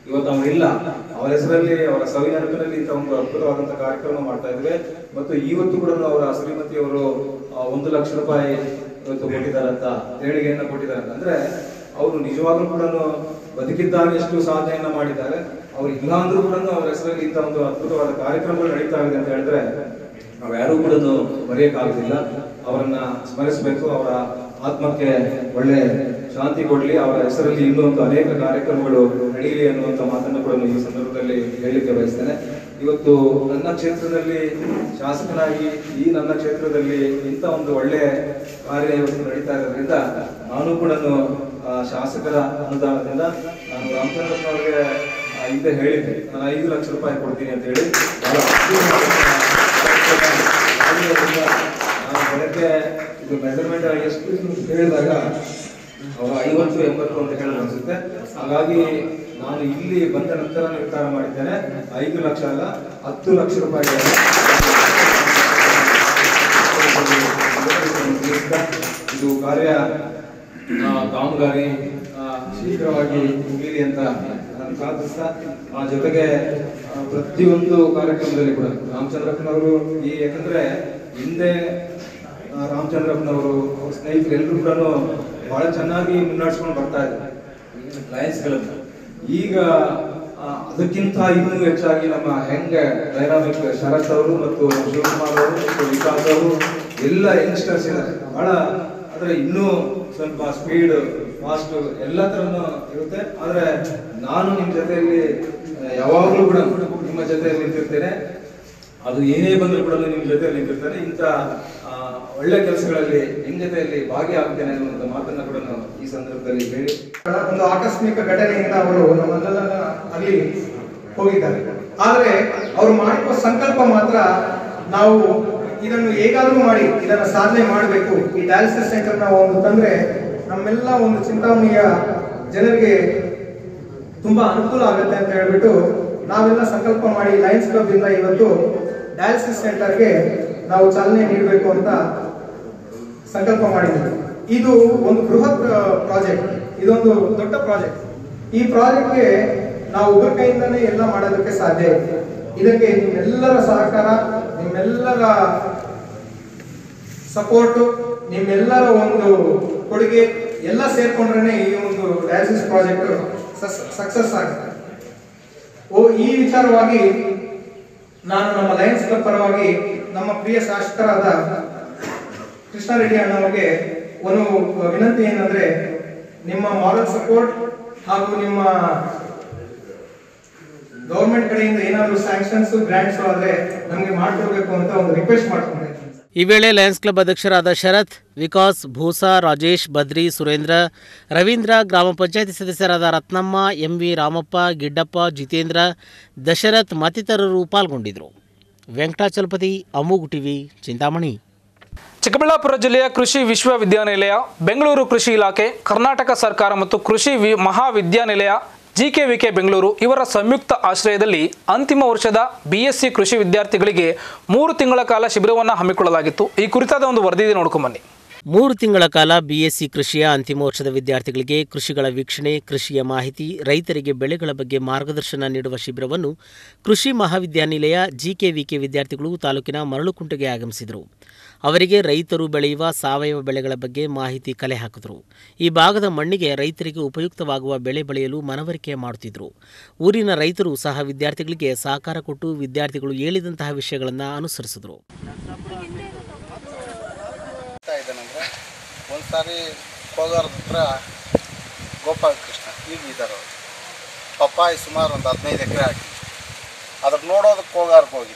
ಇವತ್ತು ಅವರಿಲ್ಲ ಅವರ ಹೆಸರಲ್ಲಿ ಅವರ ಸವಿ ನೆನಪಿನಲ್ಲಿ ಇಂಥ ಒಂದು ಅದ್ಭುತವಾದಂತಹ ಕಾರ್ಯಕ್ರಮ ಮಾಡ್ತಾ ಇದ್ವಿ ಮತ್ತು ಇವತ್ತು ಕೂಡ ಅವರ ಶ್ರೀಮತಿ ಅವರು ಒಂದು ಲಕ್ಷ ರೂಪಾಯಿ ಇವತ್ತು ಕೊಟ್ಟಿದ್ದಾರೆ ಅಂತ ದೇಣಿಗೆಯನ್ನ ಕೊಟ್ಟಿದ್ದಾರೆ ಅಂತ. ಅಂದ್ರೆ ಅವರು ನಿಜವಾಗ್ಲೂ ಕೂಡ ಬದುಕಿದ್ದಾಗ ಎಷ್ಟು ಸಾಧನೆಯನ್ನ ಮಾಡಿದ್ದಾರೆ ಅವ್ರು ಇಲ್ಲ ಅಂದ್ರೂ ಕೂಡ ಅವರ ಹೆಸರಲ್ಲಿ ಇಂಥ ಒಂದು ಅದ್ಭುತವಾದ ಕಾರ್ಯಕ್ರಮಗಳು ನಡೀತಾ ಇದೆ ಅಂತ ಹೇಳಿದ್ರೆ ನಾವು ಯಾರೂ ಕೂಡ ಮರೆಯಕ್ಕಾಗುದಿಲ್ಲ ಅವರನ್ನ ಸ್ಮರಿಸಬೇಕು ಅವರ ಆತ್ಮಕ್ಕೆ ಒಳ್ಳೆ ಶಾಂತಿ ಕೊಡ್ಲಿ ಅವರ ಹೆಸರಲ್ಲಿ ಇನ್ನೂ ಒಂದು ಅನೇಕ ಕಾರ್ಯಕ್ರಮಗಳು ನಡೆಯಲಿ ಅನ್ನುವಂಥ ಮಾತನ್ನು ಕೂಡ ಈ ಸಂದರ್ಭದಲ್ಲಿ ಹೇಳಲಿಕ್ಕೆ ಬಯಸ್ತೇನೆ ಇವತ್ತು ನನ್ನ ಕ್ಷೇತ್ರದಲ್ಲಿ ಶಾಸಕನಾಗಿ ಈ ನನ್ನ ಕ್ಷೇತ್ರದಲ್ಲಿ ಇಂಥ ಒಂದು ಒಳ್ಳೆ ಕಾರ್ಯ ಇವತ್ತು ನಡೀತಾ ಇರೋದ್ರಿಂದ ನಾನು ಕೂಡ ಆ, ಶಾಸಕರ ಅನುದಾನದಿಂದ ನಾನು ರಾಮಚಂದ್ರಪ್ಪನವ್ರಿಗೆ ಆ, ಹಿಂದೆ ಹೇಳಿದ್ದೆ ನಾನು ಐದು ಲಕ್ಷ ರೂಪಾಯಿ ಕೊಡ್ತೀನಿ ಅಂತ ಹೇಳಿ ಬಹಳ ಅದ್ಭುತವಾದ ನಾನು ಬೆಳಗ್ಗೆ ಇದು ಮೆಜರ್ಮೆಂಟ್ ಎಷ್ಟು ಅಂತ ಹೇಳಿದಾಗ ಅವರು ಐವತ್ತು ಎಂಬತ್ತು ಅಂತ ಹೇಳೋದು ಅನ್ಸುತ್ತೆ ಹಾಗಾಗಿ ನಾನು ಇಲ್ಲಿ ಬಂದ ನಂತರ ನಿರ್ಧಾರ ಮಾಡಿದ್ದೇನೆ ಐದು ಲಕ್ಷ ಅಲ್ಲ ಹತ್ತು ಲಕ್ಷ ರೂಪಾಯಿಗಳನ್ನು ಇದು ಕಾರ್ಯ ಆ, ಕಾಮಗಾರಿ ಆ, ಶೀಘ್ರವಾಗಿ ಮುಗಿಯಲಿ ಅಂತ ನಾನು ಪ್ರಾರ್ಥಿಸ್ತಾ ಆ ಜೊತೆಗೆ ಆ, ಪ್ರತಿಯೊಂದು ಕಾರ್ಯಕ್ರಮದಲ್ಲಿ ಕೂಡ ರಾಮಚಂದ್ರಪ್ಪನವರು ಈ ಯಾಕಂದ್ರೆ ಹಿಂದೆ ಆ, ರಾಮಚಂದ್ರಪ್ಪನವರು ಅವ್ರ ಸ್ನೇಹಿತರು ಎಲ್ಲರೂ ಕೂಡ ಬಹಳ ಚೆನ್ನಾಗಿ ಮುನ್ನಡೆಸ್ಕೊಂಡು ಬರ್ತಾ ಇದ್ದಾರೆ ಲಯನ್ಸ್ ಗಳನ್ನ ಈಗ ಆ, ಅದಕ್ಕಿಂತ ಇನ್ನೂ ಹೆಚ್ಚಾಗಿ ನಮ್ಮ ಹೆಂಗ ಡೈನಾಮಿಕ್ ಶರತ್ ಅವರು ಮತ್ತು ಶಿವಕುಮಾರ್ ಅವರು ಮತ್ತು ವಿಕಾಸ್ ಅವರು ಎಲ್ಲ ಯಂಗ್ಸ್ಟರ್ಸ್ ಇದ್ದಾರೆ ಬಹಳ ಆದ್ರೆ ಇನ್ನೂ ಸ್ವಲ್ಪ ಸ್ಪೀಡ್ ಫಾಸ್ಟ್ ಎಲ್ಲ ತರನು ಇರುತ್ತೆ ಆದ್ರೆ ನಾನು ನಿಮ್ ಜೊತೆಯಲ್ಲಿ ಆ, ಯಾವಾಗ್ಲೂ ಕೂಡ ನಿಮ್ಮ ಜೊತೆಯಲ್ಲಿ ನಿಂತಿರ್ತೇನೆ ಅದು ಏನೇ ಬಂದರೂ ಕೂಡ ನಿಮ್ ಜೊತೆಯಲ್ಲಿ ನಿಂತಿರ್ತೇನೆ ಇಂಥ ಆ, ಒಳ್ಳೆ ಕೆಲಸಗಳಲ್ಲಿ ನಿಮ್ ಜೊತೆಯಲ್ಲಿ ಭಾಗಿಯಾಗ್ತೇನೆ ಅನ್ನುವಂಥ ಮಾತನ್ನ ಕೂಡ ನಾನು ಈ ಸಂದರ್ಭದಲ್ಲಿ ಹೇಳಿ ಒಂದು ಆಕಸ್ಮಿಕ ಘಟನೆಯಿಂದ ಅವರು ನಮ್ಮನ್ನೆಲ್ಲ ಅಲ್ಲಿ ಹೋಗಿದ್ದಾರೆ ಆದರೆ ಅವರು ಮಾಡಿರುವ ಸಂಕಲ್ಪ ಮಾತ್ರ ನಾವು ಇದನ್ನು ಹೇಗಾದ್ರೂ ಮಾಡಿ ಇದನ್ನ ಸಾಧನೆ ಮಾಡಬೇಕು ಈ ಡಯಾಲಿಸಿಸ್ ಸೆಂಟರ್ ನಾವು ಒಂದು ತಂದ್ರೆ ನಮ್ಮೆಲ್ಲ ಒಂದು ಚಿಂತಾಮಣಿಯ ಜನರಿಗೆ ತುಂಬಾ ಅನುಕೂಲ ಆಗುತ್ತೆ ಅಂತ ಹೇಳ್ಬಿಟ್ಟು ನಾವೆಲ್ಲ ಸಂಕಲ್ಪ ಮಾಡಿ ಲಯನ್ಸ್ ಕ್ಲಬ್ ಇಂದ ಇವತ್ತು ಡಯಾಲಿಸಿಸ್ ಸೆಂಟರ್ಗೆ ನಾವು ಚಾಲನೆ ನೀಡಬೇಕು ಅಂತ ಸಂಕಲ್ಪ ಮಾಡಿದ್ದೀವಿ ಇದು ಒಂದು ಬೃಹತ್ ಪ್ರಾಜೆಕ್ಟ್ ಇದೊಂದು ದೊಡ್ಡ ಪ್ರಾಜೆಕ್ಟ್ ಈ ಪ್ರಾಜೆಕ್ಟ್ಗೆ ನಾವು ಒಬ್ಬರ ಕೈಯಿಂದನೇ ಎಲ್ಲ ಮಾಡೋದಕ್ಕೆ ಸಾಧ್ಯ ಇದೆ ಇದಕ್ಕೆ ನಿಮ್ಮೆಲ್ಲರ ಸಹಕಾರ ನಿಮ್ಮೆಲ್ಲರ ಸಪೋರ್ಟ್ ನಿಮ್ಮೆಲ್ಲರ ಒಂದು ಕೊಡುಗೆ ಎಲ್ಲ ಸೇರ್ಕೊಂಡ್ರೆ ಈ ಒಂದು ಡಯಾಲಿಸಿಸ್ ಪ್ರಾಜೆಕ್ಟ್ ಸಕ್ಸಸ್ ಆಗುತ್ತೆ ಓ ಈ ವಿಚಾರವಾಗಿ ನಾನು ನಮ್ಮ ಲಯನ್ಸ್ ಕ್ಲಬ್ ಪರವಾಗಿ ನಮ್ಮ ಪ್ರಿಯ ಶಾಸಕರಾದ ಕೃಷ್ಣಾರೆಡ್ಡಿ ಅಣ್ಣವರಿಗೆ ಒಂದು ವಿನಂತಿ ಏನಂದ್ರೆ ನಿಮ್ಮ ಮಾರಲ್ ಸಪೋರ್ಟ್ ಹಾಗೂ ನಿಮ್ಮ ಗೌರ್ಮೆಂಟ್ ಕಡೆಯಿಂದ ಏನಾದರೂ ಸ್ಯಾಂಕ್ಷನ್ಸ್ ಗ್ರಾಂಟ್ಸ್ ಆದ್ರೆ ನಮಗೆ ಮಾಡ್ಕೊಡ್ಬೇಕು ಅಂತ ಒಂದು ರಿಕ್ವೆಸ್ಟ್ ಮಾಡ್ಕೊಂಡೆ ಈ ವೇಳೆ ಲಯನ್ಸ್ ಕ್ಲಬ್ ಅಧ್ಯಕ್ಷರಾದ ಶರತ್ ವಿಕಾಸ್ ಭೂಸಾ ರಾಜೇಶ್ ಬದ್ರಿ ಸುರೇಂದ್ರ ರವೀಂದ್ರ ಗ್ರಾಮ ಪಂಚಾಯತಿ ಸದಸ್ಯರಾದ ರತ್ನಮ್ಮ ಎಂವಿ ರಾಮಪ್ಪ ಗಿಡ್ಡಪ್ಪ ಜಿತೇಂದ್ರ ದಶರಥ್ ಮತ್ತಿತರರು ಪಾಲ್ಗೊಂಡಿದ್ದರು ವೆಂಕಟಾಚಲಪತಿ ಅಮೂಗು ಟಿವಿ ಚಿಂತಾಮಣಿ ಚಿಕ್ಕಬಳ್ಳಾಪುರ ಜಿಲ್ಲೆಯ ಕೃಷಿ ವಿಶ್ವವಿದ್ಯಾನಿಲಯ ಬೆಂಗಳೂರು ಕೃಷಿ ಇಲಾಖೆ ಕರ್ನಾಟಕ ಸರ್ಕಾರ ಮತ್ತು ಕೃಷಿ ವಿ ಮಹಾವಿದ್ಯಾನಿಲಯ ಜಿಕೆವಿಕೆ ಬೆಂಗಳೂರು ಇವರ ಸಂಯುಕ್ತ ಆಶ್ರಯದಲ್ಲಿ ಅಂತಿಮ ವರ್ಷದ ಬಿಎಸ್ಸಿ ಕೃಷಿ ವಿದ್ಯಾರ್ಥಿಗಳಿಗೆ ಮೂರು ತಿಂಗಳ ಕಾಲ ಶಿಬಿರವನ್ನು ಹಮ್ಮಿಕೊಳ್ಳಲಾಗಿತ್ತು ಈ ಕುರಿತಾದ ಒಂದು ವರದಿ ನೋಡ್ಕೊಂಬನ್ನಿ ಮೂರು ತಿಂಗಳ ಕಾಲ ಬಿಎಸ್ಸಿ ಕೃಷಿಯ ಅಂತಿಮ ವರ್ಷದ ವಿದ್ಯಾರ್ಥಿಗಳಿಗೆ ಕೃಷಿಗಳ ವೀಕ್ಷಣೆ ಕೃಷಿಯ ಮಾಹಿತಿ ರೈತರಿಗೆ ಬೆಳೆಗಳ ಬಗ್ಗೆ ಮಾರ್ಗದರ್ಶನ ನೀಡುವ ಶಿಬಿರವನ್ನು ಕೃಷಿ ಮಹಾವಿದ್ಯಾನಿಲಯ ಜಿಕೆವಿಕೆ ವಿದ್ಯಾರ್ಥಿಗಳು ತಾಲೂಕಿನ ಮರಳುಕುಂಟೆಗೆ ಆಗಮಿಸಿದರು ಅವರಿಗೆ ರೈತರು ಬೆಳೆಯುವ ಸಾವಯವ ಬೆಳೆಗಳ ಬಗ್ಗೆ ಮಾಹಿತಿ ಕಲೆ ಹಾಕಿದರು ಈ ಭಾಗದ ಮಣ್ಣಿಗೆ ರೈತರಿಗೆ ಉಪಯುಕ್ತವಾಗುವ ಬೆಳೆ ಬೆಳೆಯಲು ಮನವರಿಕೆ ಮಾಡುತ್ತಿದ್ದರು ಊರಿನ ರೈತರು ಸಹ ವಿದ್ಯಾರ್ಥಿಗಳಿಗೆ ಸಹಕಾರ ಕೊಟ್ಟು ವಿದ್ಯಾರ್ಥಿಗಳು ಹೇಳಿದಂತಹ ವಿಷಯಗಳನ್ನು ಅನುಸರಿಸಿದರು ಆಗ್ತಾ ಇದ್ದಾನಂದ್ರೆ ಒಂದು ಸಾರಿ ಕೋಗಾರದ ಹತ್ರ ಗೋಪಾಲಕೃಷ್ಣ ಈಗ ಇದ್ದಾರೆ ಅವರು ಪಪ್ಪಾಯಿ ಸುಮಾರು ಒಂದು ಹದಿನೈದು ಎಕರೆ ಹಾಕಿ ಅದ್ರ ನೋಡೋದಕ್ಕೆ ಕೋಗಾರಕ್ಕೆ ಹೋಗಿ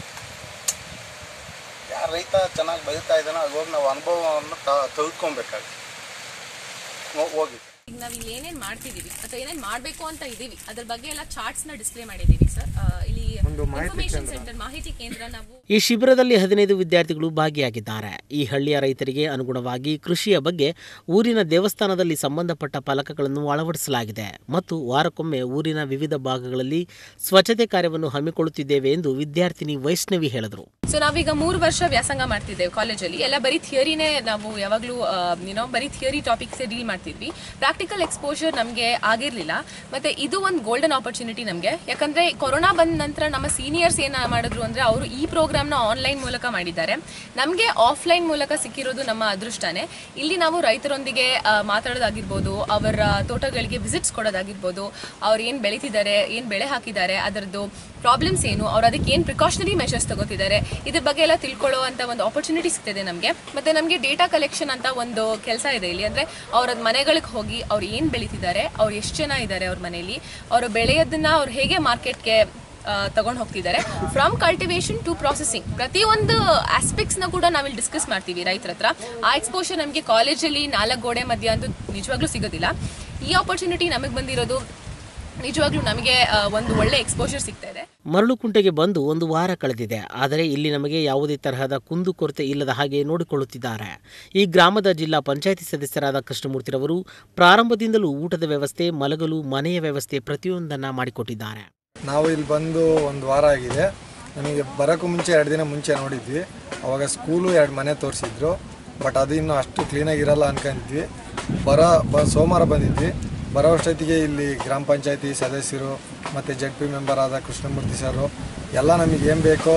ಯಾರು ರೈತ ಚೆನ್ನಾಗಿ ಬೆಳೀತಾ ಇದ್ದಾನೋ ಅದು ಹೋಗಿ ನಾವು ಅನುಭವವನ್ನು ತ ತೆಗೆದುಕೊಬೇಕಾಗುತ್ತೆ ಹೋಗಿ ಈಗ ನಾವು ಇಲ್ಲಿ ಏನೇನ್ ಮಾಡ್ತಿದೀವಿ ಅಥವಾ ಏನೇನ್ ಮಾಡ್ಬೇಕು ಅಂತ ಇದೀವಿ ಅದ್ರ ಬಗ್ಗೆ ಎಲ್ಲ ಚಾರ್ಟ್ಸ್ ನ ಡಿಸ್ಪ್ಲೇ ಮಾಡಿದೀವಿ ಸರ್ ಇಲ್ಲಿ ಇನ್ಫಾರ್ಮೇಶನ್ ಸೆಂಟರ್ ಮಾಹಿತಿ ಕೇಂದ್ರ ನಾವು ಈ ಶಿಬಿರದಲ್ಲಿ ಹದಿನೈದು ವಿದ್ಯಾರ್ಥಿಗಳು ಭಾಗಿಯಾಗಿದ್ದಾರೆ ಈ ಹಳ್ಳಿಯ ರೈತರಿಗೆ ಅನುಗುಣವಾಗಿ ಕೃಷಿಯ ಬಗ್ಗೆ ಊರಿನ ದೇವಸ್ಥಾನದಲ್ಲಿ ಸಂಬಂಧಪಟ್ಟ ಫಲಕಗಳನ್ನು ಅಳವಡಿಸಲಾಗಿದೆ ಮತ್ತು ವಾರಕ್ಕೊಮ್ಮೆ ಊರಿನ ವಿವಿಧ ಭಾಗಗಳಲ್ಲಿ ಸ್ವಚ್ಛತೆ ಕಾರ್ಯವನ್ನು ಹಮ್ಮಿಕೊಳ್ಳುತ್ತಿದ್ದೇವೆ ಎಂದು ವಿದ್ಯಾರ್ಥಿನಿ ವೈಷ್ಣವಿ ಹೇಳಿದರು ಸೊ ನಾವೀಗ ಮೂರು ವರ್ಷ ವ್ಯಾಸಂಗ ಮಾಡ್ತಿದ್ದೇವೆ ಕಾಲೇಜಲ್ಲಿ ಎಲ್ಲ ಬರೀ ಥಿಯರಿನೇ ನಾವು ಯಾವಾಗಲೂ ಯುನೋ ಬರೀ ಥಿಯರಿ ಟಾಪಿಕ್ಸ್ ಡೀಲ್ ಮಾಡ್ತಿದ್ವಿ ಪ್ರಾಕ್ಟಿಕಲ್ ಎಕ್ಸ್ಪೋಜರ್ ನಮಗೆ ಆಗಿರಲಿಲ್ಲ ಮತ್ತು ಇದು ಒಂದು ಗೋಲ್ಡನ್ ಆಪರ್ಚುನಿಟಿ ನಮಗೆ ಯಾಕಂದರೆ ಕೊರೋನಾ ಬಂದ ನಂತರ ನಮ್ಮ ಸೀನಿಯರ್ಸ್ ಏನು ಮಾಡಿದ್ರು ಅಂದರೆ ಅವರು ಈ ಪ್ರೋಗ್ರಾಮ್ನ ಆನ್ಲೈನ್ ಮೂಲಕ ಮಾಡಿದ್ದಾರೆ ನಮಗೆ ಆಫ್ಲೈನ್ ಮೂಲಕ ಸಿಕ್ಕಿರೋದು ನಮ್ಮ ಅದೃಷ್ಟನೇ ಇಲ್ಲಿ ನಾವು ರೈತರೊಂದಿಗೆ ಆ, ಮಾತಾಡೋದಾಗಿರ್ಬೋದು ಅವರ ತೋಟಗಳಿಗೆ ವಿಸಿಟ್ಸ್ ಕೊಡೋದಾಗಿರ್ಬೋದು ಅವ್ರು ಏನು ಬೆಳೀತಿದ್ದಾರೆ ಏನು ಬೆಳೆ ಹಾಕಿದ್ದಾರೆ ಅದರದ್ದು ಪ್ರಾಬ್ಲಮ್ಸ್ ಏನು ಅವ್ರು ಅದಕ್ಕೆ ಏನು ಪ್ರಿಕಾಷನರಿ ಮೆಷರ್ಸ್ ತಗೋತಿದ್ದಾರೆ ಇದ್ರ ಬಗ್ಗೆ ಎಲ್ಲ ತಿಳ್ಕೊಳ್ಳೋ ಅಂತ ಒಂದು ಆಪರ್ಚುನಿಟಿ ಸಿಗ್ತಿದೆ ನಮಗೆ ಮತ್ತು ನಮಗೆ ಡೇಟಾ ಕಲೆಕ್ಷನ್ ಅಂತ ಒಂದು ಕೆಲಸ ಇದೆ ಇಲ್ಲಿ ಅಂದರೆ ಅವ್ರ ಮನೆಗಳಿಗೆ ಹೋಗಿ ಅವ್ರು ಏನು ಬೆಳೀತಿದ್ದಾರೆ ಅವ್ರು ಎಷ್ಟು ಜನ ಇದ್ದಾರೆ ಅವ್ರ ಮನೆಯಲ್ಲಿ ಅವರು ಬೆಳೆಯೋದನ್ನ ಅವ್ರು ಹೇಗೆ ಮಾರ್ಕೆಟ್ಗೆ ತಗೊಂಡು ಹೋಗ್ತಿದ್ದಾರೆ ಫ್ರಮ್ ಕಲ್ಟಿವೇಶನ್ ಟು ಪ್ರಾಸೆಸಿಂಗ್ ಪ್ರತಿಯೊಂದು ಆಸ್ಪೆಕ್ಟ್ಸ್ನ ಕೂಡ ನಾವಿಲ್ಲಿ ಡಿಸ್ಕಸ್ ಮಾಡ್ತೀವಿ ರೈತರ ಹತ್ರ ಆ ಎಕ್ಸ್ಪೋಷರ್ ನಮಗೆ ಕಾಲೇಜಲ್ಲಿ ನಾಲ್ಕು ಗೋಡೆ ಮಧ್ಯ ಅಂತೂ ನಿಜವಾಗ್ಲೂ ಸಿಗೋದಿಲ್ಲ ಈ ಆಪರ್ಚುನಿಟಿ ನಮಗೆ ಬಂದಿರೋದು ನಿಜವಾಗ್ಲೂ ನಮಗೆ ಆ, ಒಂದು ಒಳ್ಳೆ ಎಕ್ಸ್ಪೋಷರ್ ಸಿಗ್ತಾ ಇದೆ ಮರಳುಕುಂಟೆಗೆ ಬಂದು ಒಂದು ವಾರ ಕಳೆದಿದೆ ಆದರೆ ಇಲ್ಲಿ ನಮಗೆ ಯಾವುದೇ ತರಹದ ಕುಂದುಕೊರತೆ ಇಲ್ಲದ ಹಾಗೆ ನೋಡಿಕೊಳ್ಳುತ್ತಿದ್ದಾರೆ ಈ ಗ್ರಾಮದ ಜಿಲ್ಲಾ ಪಂಚಾಯಿತಿ ಸದಸ್ಯರಾದ ಕೃಷ್ಣಮೂರ್ತಿರವರು ಪ್ರಾರಂಭದಿಂದಲೂ ಊಟದ ವ್ಯವಸ್ಥೆ ಮಲಗಲು ಮನೆಯ ವ್ಯವಸ್ಥೆ ಪ್ರತಿಯೊಂದನ್ನು ಮಾಡಿಕೊಟ್ಟಿದ್ದಾರೆ ನಾವು ಇಲ್ಲಿ ಬಂದು ಒಂದು ವಾರ ಆಗಿದೆ ನಮಗೆ ಬರೋಕ್ಕೂ ಮುಂಚೆ ಎರಡು ದಿನ ಮುಂಚೆ ನೋಡಿದ್ವಿ ಅವಾಗ ಸ್ಕೂಲು ಎರಡು ಮನೆ ತೋರಿಸಿದ್ರು ಬಟ್ ಅದು ಇನ್ನೂ ಅಷ್ಟು ಕ್ಲೀನಾಗಿರಲ್ಲ ಅನ್ಕೊಂಡಿದ್ವಿ ಬರೋ ಬ ಸೋಮವಾರ ಬಂದಿದ್ವಿ ಬರೋ ಅಷ್ಟೊತ್ತಿಗೆ ಇಲ್ಲಿ ಗ್ರಾಮ ಪಂಚಾಯತಿ ಸದಸ್ಯರು ಮತ್ತು ಜಡ್ ಪಿ ಮೆಂಬರ್ ಆದ ಕೃಷ್ಣಮೂರ್ತಿ ಸರು ಎಲ್ಲ ನಮಗೆ ಏನು ಬೇಕೋ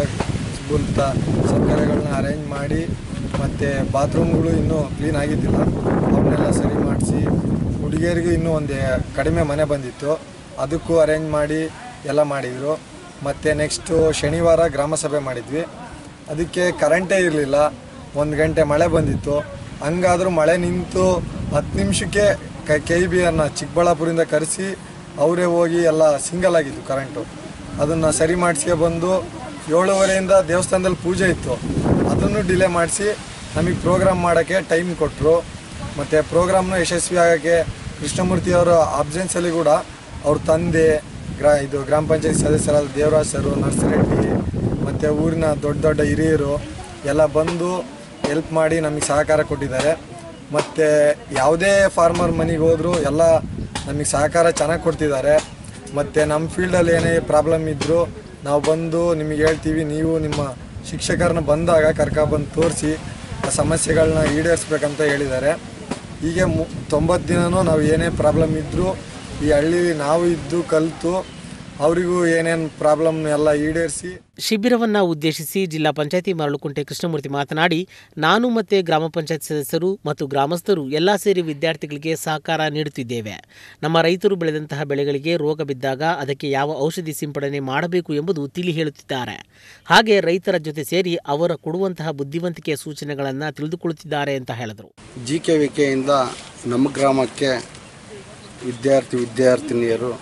ಮೂಲಭೂತ ಸೌಕರ್ಯಗಳನ್ನ ಅರೇಂಜ್ ಮಾಡಿ ಮತ್ತು ಬಾತ್ರೂಮ್ಗಳು ಇನ್ನೂ ಕ್ಲೀನ್ ಆಗಿದ್ದಿಲ್ಲ ಅವನ್ನೆಲ್ಲ ಸರಿ ಮಾಡಿಸಿ ಹುಡುಗಿಯರಿಗೂ ಇನ್ನೂ ಒಂದು ಕಡಿಮೆ ಮನೆ ಬಂದಿತ್ತು ಅದಕ್ಕೂ ಅರೇಂಜ್ ಮಾಡಿ ಎಲ್ಲ ಮಾಡಿದರು ಮತ್ತು ನೆಕ್ಸ್ಟು ಶನಿವಾರ ಗ್ರಾಮ ಸಭೆ ಮಾಡಿದ್ವಿ ಅದಕ್ಕೆ ಕರೆಂಟೇ ಇರಲಿಲ್ಲ ಒಂದು ಗಂಟೆ ಮಳೆ ಬಂದಿತ್ತು ಹಂಗಾದ್ರೂ ಮಳೆ ನಿಂತು ಹತ್ತು ನಿಮಿಷಕ್ಕೆ ಕೆ ಇ ಬಿಯನ್ನು ಚಿಕ್ಕಬಳ್ಳಾಪುರಿಂದ ಕರೆಸಿ ಅವರೇ ಹೋಗಿ ಎಲ್ಲ ಸಿಂಗಲ್ ಆಗಿತ್ತು ಕರೆಂಟು ಅದನ್ನು ಸರಿ ಮಾಡಿಸ್ಕೆ ಬಂದು ಏಳುವರೆಯಿಂದ ದೇವಸ್ಥಾನದಲ್ಲಿ ಪೂಜೆ ಇತ್ತು ಅದನ್ನು ಡಿಲೇ ಮಾಡಿಸಿ ನಮಗೆ ಪ್ರೋಗ್ರಾಮ್ ಮಾಡೋಕ್ಕೆ ಟೈಮ್ ಕೊಟ್ಟರು ಮತ್ತು ಪ್ರೋಗ್ರಾಮ್ನ ಯಶಸ್ವಿ ಆಗೋಕ್ಕೆ ಕೃಷ್ಣಮೂರ್ತಿ ಅವರ ಅಬ್ಸೆನ್ಸಲ್ಲಿ ಕೂಡ ಅವ್ರ ತಂದೆ ಗ್ರಾ ಇದು ಗ್ರಾಮ ಪಂಚಾಯತ್ ಸದಸ್ಯರಾದ ದೇವರಾಜ್ ಸರು ನರ್ಸರೆಡ್ಡಿ ಮತ್ತು ಊರಿನ ದೊಡ್ಡ ದೊಡ್ಡ ಹಿರಿಯರು ಎಲ್ಲ ಬಂದು ಹೆಲ್ಪ್ ಮಾಡಿ ನಮಗೆ ಸಹಕಾರ ಕೊಟ್ಟಿದ್ದಾರೆ ಮತ್ತು ಯಾವುದೇ ಫಾರ್ಮರ್ ಮನೆಗೆ ಹೋದರೂ ಎಲ್ಲ ನಮಗೆ ಸಹಕಾರ ಚೆನ್ನಾಗಿ ಕೊಡ್ತಿದ್ದಾರೆ ಮತ್ತು ನಮ್ಮ ಫೀಲ್ಡಲ್ಲಿ ಏನೇ ಪ್ರಾಬ್ಲಮ್ ಇದ್ದರೂ ನಾವು ಬಂದು ನಿಮಗೆ ಹೇಳ್ತೀವಿ ನೀವು ನಿಮ್ಮ ಶಿಕ್ಷಕರನ್ನ ಬಂದಾಗ ಕರ್ಕೊಬಂದು ತೋರಿಸಿ ಆ ಸಮಸ್ಯೆಗಳನ್ನ ಈಡೇರಿಸ್ಬೇಕಂತ ಹೇಳಿದ್ದಾರೆ ಹೀಗೆ ಮು ತೊಂಬತ್ತು ದಿನವೂ ನಾವು ಏನೇ ಪ್ರಾಬ್ಲಮ್ ಇದ್ದರೂ ಈ ಹಳ್ಳಿಲಿ ನಾವು ಇದ್ದು ಕಲಿತು ಅವರಿಗೂ ಏನೇನು ಪ್ರಾಬ್ಲಮ್ ಎಲ್ಲ ಈಡೇರಿಸಿ ಶಿಬಿರವನ್ನ ಉದ್ದೇಶಿಸಿ ಜಿಲ್ಲಾ ಪಂಚಾಯತಿ ಮರಳುಕುಂಟೆ ಕೃಷ್ಣಮೂರ್ತಿ ಮಾತನಾಡಿ ನಾನು ಮತ್ತೆ ಗ್ರಾಮ ಪಂಚಾಯತ್ ಸದಸ್ಯರು ಮತ್ತು ಗ್ರಾಮಸ್ಥರು ಎಲ್ಲ ಸೇರಿ ವಿದ್ಯಾರ್ಥಿಗಳಿಗೆ ಸಹಕಾರ ನೀಡುತ್ತಿದ್ದೇವೆ ನಮ್ಮ ರೈತರು ಬೆಳೆದಂತಹ ಬೆಳೆಗಳಿಗೆ ರೋಗ ಬಿದ್ದಾಗ ಅದಕ್ಕೆ ಯಾವ ಔಷಧಿ ಸಿಂಪಡಣೆ ಮಾಡಬೇಕು ಎಂಬುದು ತಿಳಿ ಹೇಳುತ್ತಿದ್ದಾರೆ ಹಾಗೆ ರೈತರ ಜೊತೆ ಸೇರಿ ಅವರ ಕೊಡುವಂತಹ ಬುದ್ಧಿವಂತಿಕೆಯ ಸೂಚನೆಗಳನ್ನು ತಿಳಿದುಕೊಳ್ಳುತ್ತಿದ್ದಾರೆ ಅಂತ ಹೇಳಿದರು ಜಿ ಕೆ ವಿ ಕೆಯಿಂದ ನಮ್ಮ ಗ್ರಾಮಕ್ಕೆ ವಿದ್ಯಾರ್ಥಿ ವಿದ್ಯಾರ್ಥಿನಿಯರು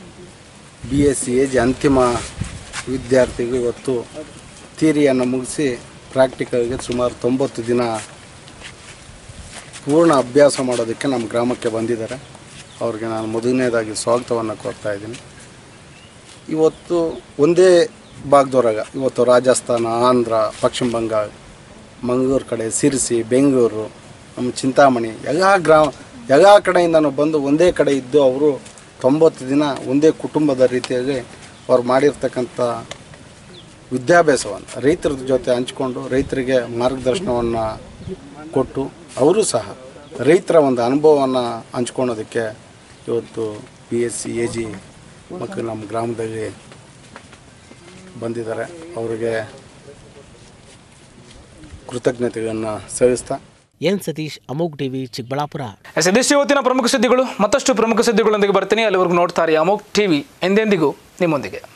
ಬಿ ಎಸ್ ಸಿ ಏಜ್ ಅಂತಿಮ ವಿದ್ಯಾರ್ಥಿಗಳು ಇವತ್ತು ಥಿಯರಿಯನ್ನು ಮುಗಿಸಿ ಪ್ರಾಕ್ಟಿಕಲ್ಗೆ ಸುಮಾರು ತೊಂಬತ್ತು ದಿನ ಪೂರ್ಣ ಅಭ್ಯಾಸ ಮಾಡೋದಕ್ಕೆ ನಮ್ಮ ಗ್ರಾಮಕ್ಕೆ ಬಂದಿದ್ದಾರೆ ಅವ್ರಿಗೆ ನಾನು ಮೊದಲನೇದಾಗಿ ಸ್ವಾಗತವನ್ನು ಕೋರ್ತಾ ಇದ್ದೀನಿ ಇವತ್ತು ಒಂದೇ ಭಾಗದವರಾಗ ಇವತ್ತು ರಾಜಸ್ಥಾನ ಆಂಧ್ರ ಪಶ್ಚಿಮ ಬಂಗಾಳ ಮಂಗಳೂರು ಕಡೆ ಸಿರ್ಸಿ ಬೆಂಗಳೂರು ನಮ್ಮ ಚಿಂತಾಮಣಿ ಎಲ್ಲ ಗ್ರಾಮ ಎಲ್ಲ ಕಡೆಯಿಂದನೂ ಬಂದು ಒಂದೇ ಕಡೆ ಇದ್ದು ಅವರು ತೊಂಬತ್ತು ದಿನ ಒಂದೇ ಕುಟುಂಬದ ರೀತಿಯಾಗಿ ಅವ್ರು ಮಾಡಿರ್ತಕ್ಕಂಥ ವಿದ್ಯಾಭ್ಯಾಸವನ್ನು ರೈತರ ಜೊತೆ ಹಂಚ್ಕೊಂಡು ರೈತರಿಗೆ ಮಾರ್ಗದರ್ಶನವನ್ನು ಕೊಟ್ಟು ಅವರು ಸಹ ರೈತರ ಒಂದು ಅನುಭವವನ್ನು ಹಂಚ್ಕೊಳೋದಕ್ಕೆ ಇವತ್ತು P S C A G ಮಕ್ಕಳು ನಮ್ಮ ಗ್ರಾಮದಲ್ಲಿ ಬಂದಿದ್ದಾರೆ ಅವರಿಗೆ ಕೃತಜ್ಞತೆಗಳನ್ನು ಸಲ್ಲಿಸ್ತಾ ಎನ್ ಸತೀಶ್ ಅಮೋಘ್ ಟಿವಿ ಚಿಕ್ಕಬಳ್ಳಾಪುರ ಎಸ್ ಇದಿಷ್ಟು ಇವತ್ತಿನ ಪ್ರಮುಖ ಸುದ್ದಿಗಳು ಮತ್ತಷ್ಟು ಪ್ರಮುಖ ಸುದ್ದಿಗಳೊಂದಿಗೆ ಬರ್ತೀನಿ ಅಲ್ಲಿವರೆಗೂ ನೋಡ್ತಾರೆ ಅಮೋಕ್ ಟಿವಿ ಎಂದೆಂದಿಗೂ ನಿಮ್ಮೊಂದಿಗೆ